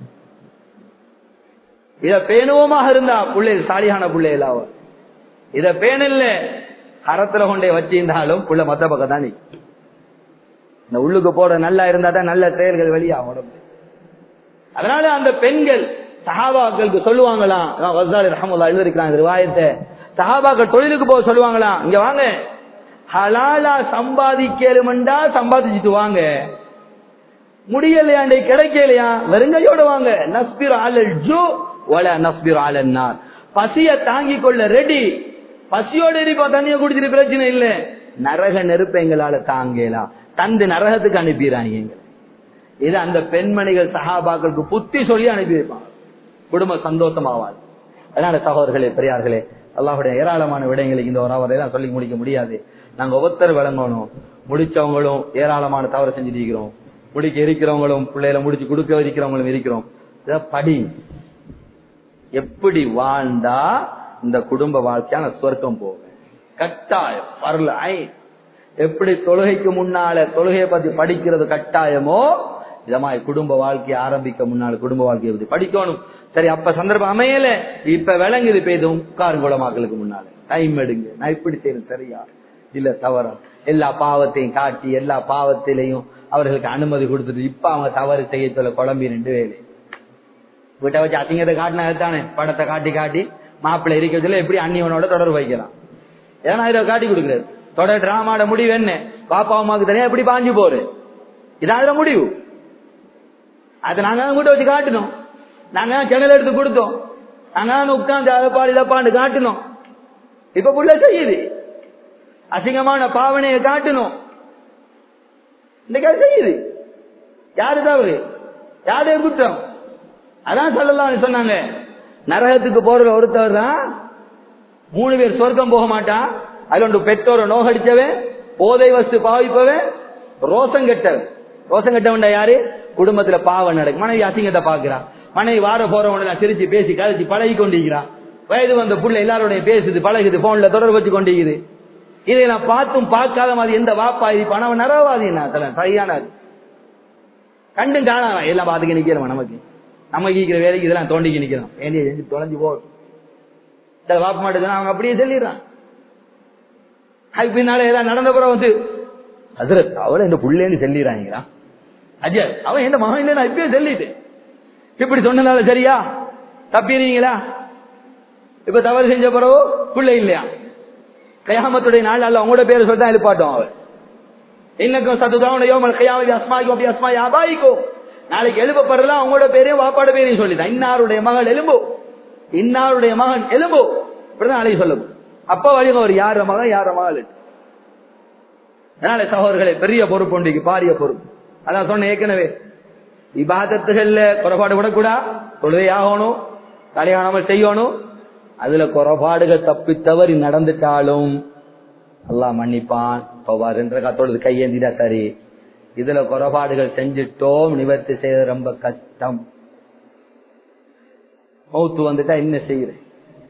இத பேணுவோமாக இருந்தா பிள்ளைகள் சாலியான பிள்ளைகளாவ இத பேணில்ல ஹரத்துல கொண்டே வச்சிருந்தாலும் புள்ள மத்த பக்கம் தான் நிக்கும். இந்த உள்ளுக்கு போட நல்லா இருந்தா தான் நல்ல செயல்கள் வெளியா உடம்பு அதனால அந்த பெண்கள் சஹாபாக்களுக்கு சொல்லுவாங்களாம் வசாலி ரஹமுல்லா எழுதிருக்கிறாங்க இந்த ரிவாயத்தை சஹாபாக்கள் தொழிலுக்கு போக சொல்லுவாங்களாம் இங்க வாங்க ஹலாலா சம்பாதிக்கலுமெண்டா சம்பாதிச்சுட்டு வாங்க முடியலையாண்டே கிடைக்கலையா வெறுங்கையோட வாங்க நஸ்பிர் ஆலல் ஜூ வல நஸ்பிர் ஆலன் நார் பசிய தாங்கிக் கொள்ள ரெடி பசியோட இருப்போம் தண்ணிய குடிச்சிட்டு பிரச்சனை இல்ல நரக நெருப்ப எங்களால தாங்கலாம் தந்து நரகத்துக்கு அனுப்பிடுறாங்க எங்களை இது அந்த பெண்மணிகள் சஹாபாக்களுக்கு புத்தி சொல்லி அனுப்பி வைப்பாங்க குடும்ப சந்தோஷமாவாது அதனால சகோதரர்களே பெரியார்களே அல்லாஹுடைய ஏராளமான விடயங்களுக்கு இந்த ஒரு அவரையெல்லாம் சொல்லி முடிக்க முடியாது நாங்க ஒவ்வொருத்தர் விளங்கணும் முடிச்சவங்களும் ஏராளமான தவறு செஞ்சுட்டு இருக்கிறோம் முடிக்க இருக்கிறவங்களும் பிள்ளைகளை முடிச்சு கொடுக்க இருக்கிறவங்களும் இருக்கிறோம் இதை படி எப்படி வாழ்ந்தா இந்த குடும்ப வாழ்க்கையான சொர்க்கம் போவேன் கட்டாயம் வரல ஐ எப்படி தொழுகைக்கு முன்னால தொழுகையை பத்தி படிக்கிறது கட்டாயமோ இத மாதிரி குடும்ப வாழ்க்கையை ஆரம்பிக்க முன்னால குடும்ப வாழ்க்கையை பத்தி படிக்கணும் சரி அப்ப சந்தர்ப்பம் அமையல இப்ப விளங்குது பேதும் உட்காரும் குளமாக்களுக்கு முன்னால டைம் எடுங்க நான் இப்படி செய்யணும் சரியா இல்ல தவறா எல்லா பாவத்தையும் காட்டி எல்லா பாவத்திலையும் அவர்களுக்கு அனுமதி கொடுத்துட்டு இப்ப அவங்க தவறு செய்ய சொல்ல குழம்பி ரெண்டு வேலை வீட்டை வச்சு அசிங்கத்தை காட்டினா தானே படத்தை காட்டி காட்டி மாப்பிள்ளை இருக்கிறதுல எப்படி அந்நியவனோட தொடர்பு வைக்கலாம் ஏன்னா இதை காட்டி கொடுக்குறாரு தொடர் டிராமாட முடிவு என்ன பாப்பா அம்மாவுக்கு தனியா எப்படி பாஞ்சு போரு இதான் அதுல முடிவு அது நாங்க தான் கூட்ட வச்சு காட்டணும் நாங்க தான் சென்னல் எடுத்து கொடுத்தோம் நாங்க தான் உட்காந்து அதப்பாடு இதப்பாண்டு காட்டணும் இப்ப புள்ள செய்யுது அசிங்கமான பாவனையை காட்டணும் இன்னைக்கு அது செய்யுது யாரு தவறு யாரு குற்றம் அதான் சொல்லலாம் சொன்னாங்க நரகத்துக்கு போற ஒருத்தவர் தான் மூணு பேர் சொர்க்கம் போக மாட்டான் அதுல ஒன்று பெற்றோரை நோகடிச்சவன் போதை வஸ்து பாவிப்பவன் ரோசம் கெட்டவன் ரோசம் கெட்டவன்டா யாரு குடும்பத்துல பாவம் நடக்கும் மனைவி அசிங்கத்தை பாக்குறான் மனைவி வார போறவன சிரிச்சு பேசி கழிச்சு பழகி கொண்டிருக்கிறான் வயது வந்த புள்ள எல்லாரோடைய பேசுது பழகுது போன்ல தொடர்பு வச்சு கொண்டிருக்குது இதை நான் பார்த்தும் பார்க்காத மாதிரி எந்த வாப்பா இது பணம் நரவாதி சரியான கண்டும் காணாம எல்லாம் பார்த்துக்க நிக்கிறோம் நமக்கு நமக்கு இருக்கிற வேலைக்கு இதெல்லாம் தோண்டிக்கு நிக்கிறோம் ஏண்டிய செஞ்சு தொலைஞ்சு போ இந்த வாப்ப மாட்டேதுன்னா அவங்க அப்படியே சொல்லிடுறான் அதுக்கு பின்னால ஏதாவது நடந்த பிறகு வந்து ஹசரத் அவளை இந்த புள்ளேன்னு சொல்லிடுறாங்களா அஜய் அவன் எந்த மகன் இல்லை நான் இப்பயே சொல்லிட்டேன் இப்படி சொன்னதால சரியா தப்பிடுறீங்களா இப்ப தவறு செஞ்ச பிறகு புள்ள இல்லையா கயாமத்துடைய நாள் அல்ல அவங்களோட பேரை சொல்லி தான் எழுப்பாட்டும் அவன் இன்னக்கும் சத்துதான் யோமல் கையாமதி அஸ்மாய்க்கும் அப்படி அஸ்மா யாபாய்க்கும் நாளைக்கு எழுப்பப்படுறதுலாம் அவங்களோட பேரையும் வாப்பாட பேரையும் சொல்லிதான் இன்னாருடைய மகள் எலும்பு இன்னாருடைய மகன் எலும்பு இப்படிதான் நாளைக்கு சொல்லும் அப்ப வழிங்க ஒரு யார மகன் யார மகள் அதனால சகோதரர்களே பெரிய பொறுப்பு உண்டு பாரிய பொறுப்பு அதான் சொன்ன ஏற்கனவே இபாதத்துகள்ல குறைபாடு விடக்கூடா தொழுதையாகணும் கல்யாணம் செய்யணும் அதுல குறைபாடுகள் தப்பி தவறி நடந்துட்டாலும் அல்லாஹ் மன்னிப்பான் ரெண்டு கத்தோடு கையேந்திடா சரி இதுல குறைபாடுகள் செஞ்சிட்டோம் நிவர்த்தி செய்யறது ரொம்ப கஷ்டம் மௌத்து வந்துட்டா என்ன செய்யறேன்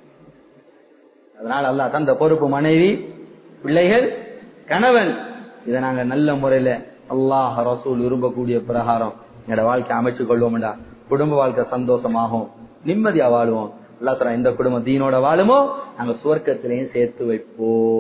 அதனால அல்லா தந்த பொறுப்பு மனைவி பிள்ளைகள் கணவன் இதை நாங்க நல்ல முறையில அல்லாஹ் ரசூல் விரும்பக்கூடிய பிரகாரம் எங்களோட வாழ்க்கை அமைச்சு கொள்வோம்டா குடும்ப வாழ்க்கை சந்தோஷமாகும் நிம்மதியா வாழுவோம் அல்லா தர எந்த குடும்பம் தீனோட வாழுமோ நாங்க சுவர்க்கத்திலையும் சேர்த்து வைப்போம்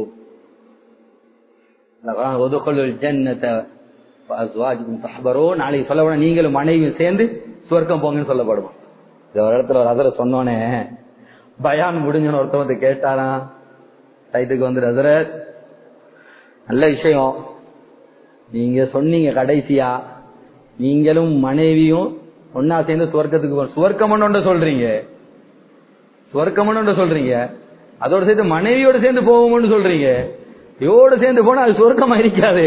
நாளைக்கு சொல்ல நீங்களும் மனைவியும் சேர்ந்து சுவர்க்கம் போங்கன்னு சொல்லப்படுவோம் ஒரு இடத்துல ஒரு அதர சொன்னோன்னே பயான் முடிஞ்சன்னு ஒருத்த வந்து கேட்டாராம் சைட்டுக்கு வந்து ஹசரத் நல்ல விஷயம் நீங்க சொன்னீங்க கடைசியா நீங்களும் மனைவியும் ஒன்னா சேர்ந்து சுவர்க்கத்துக்கு போ- சுவர்க்கம்னு சொல்றீங்க சுவர்க்கம்னு சொல்றீங்க அதோட சேர்த்து மனைவியோட சேர்ந்து போவோம்னு சொல்றீங்க இவோட சேர்ந்து போனா அது சுவர்க்கமா இருக்காது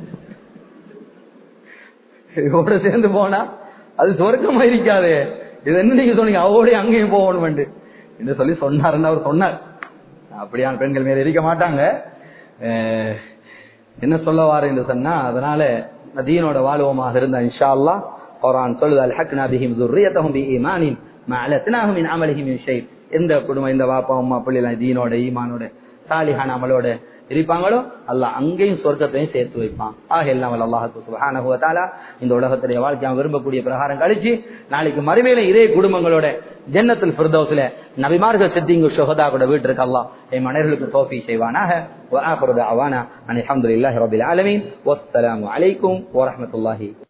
இவோட சேர்ந்து போனா அது சுவர்க்கமா இருக்காது இது என்ன நீங்க சொன்னீங்க அவோட அங்கேயும் போகணும் என்று சொல்லி சொன்னாருன்னு அவர் சொன்னார் அப்படியான பெண்கள் மேல இருக்க மாட்டாங்க அஹ், என்ன சொல்ல வாரு என்று சொன்னா அதனால தீனோட வாழ்வோமாக இருந்தா இன்ஷா அல்லாஹ் குர்ஆன் சொல்லுது அல்ஹக்னா பிஹிம் ذُرِّيَّتَهُمْ بِإِيمَانٍ مَا عَلَتْنَاهُمْ مِنْ عَمَلِهِمْ مِنْ شَيْءٍ எந்த குடும்பம் இந்த வாப்பா அம்மா பிள்ளைலாம் தீனோட ஈமானோட சாலிஹான அமலோட இருப்பாங்களோ அல்லாஹ் அங்கேயும் சொர்க்கத்தையும் சேர்த்து வைப்பான் ஆக எல்லாம் வல்ல அல்லாஹ் சுப்ஹானஹு வ தஆலா இந்த உலகத்துடைய வாழ்க்கை அவன் விரும்பக்கூடிய பிரகாரம் கழிச்சு நாளைக்கு மறுமையில இதே குடும்பங்களோட ஜன்னத்துல் ஃபிர்தௌஸ்ல நபிமார்கள் சித்திங்கு ஷுஹதா கூட வீட்டிற்கு அல்லாஹ் என் மனைவர்களுக்கு தோஃபி செய்வானாக வ ஆஃபிரு தஅவானா அனில் ஹம்துலில்லாஹி ரப்பில் ஆலமீன் வஸ்ஸலாமு அலைக்கும் வரஹ்மத்துல்லாஹி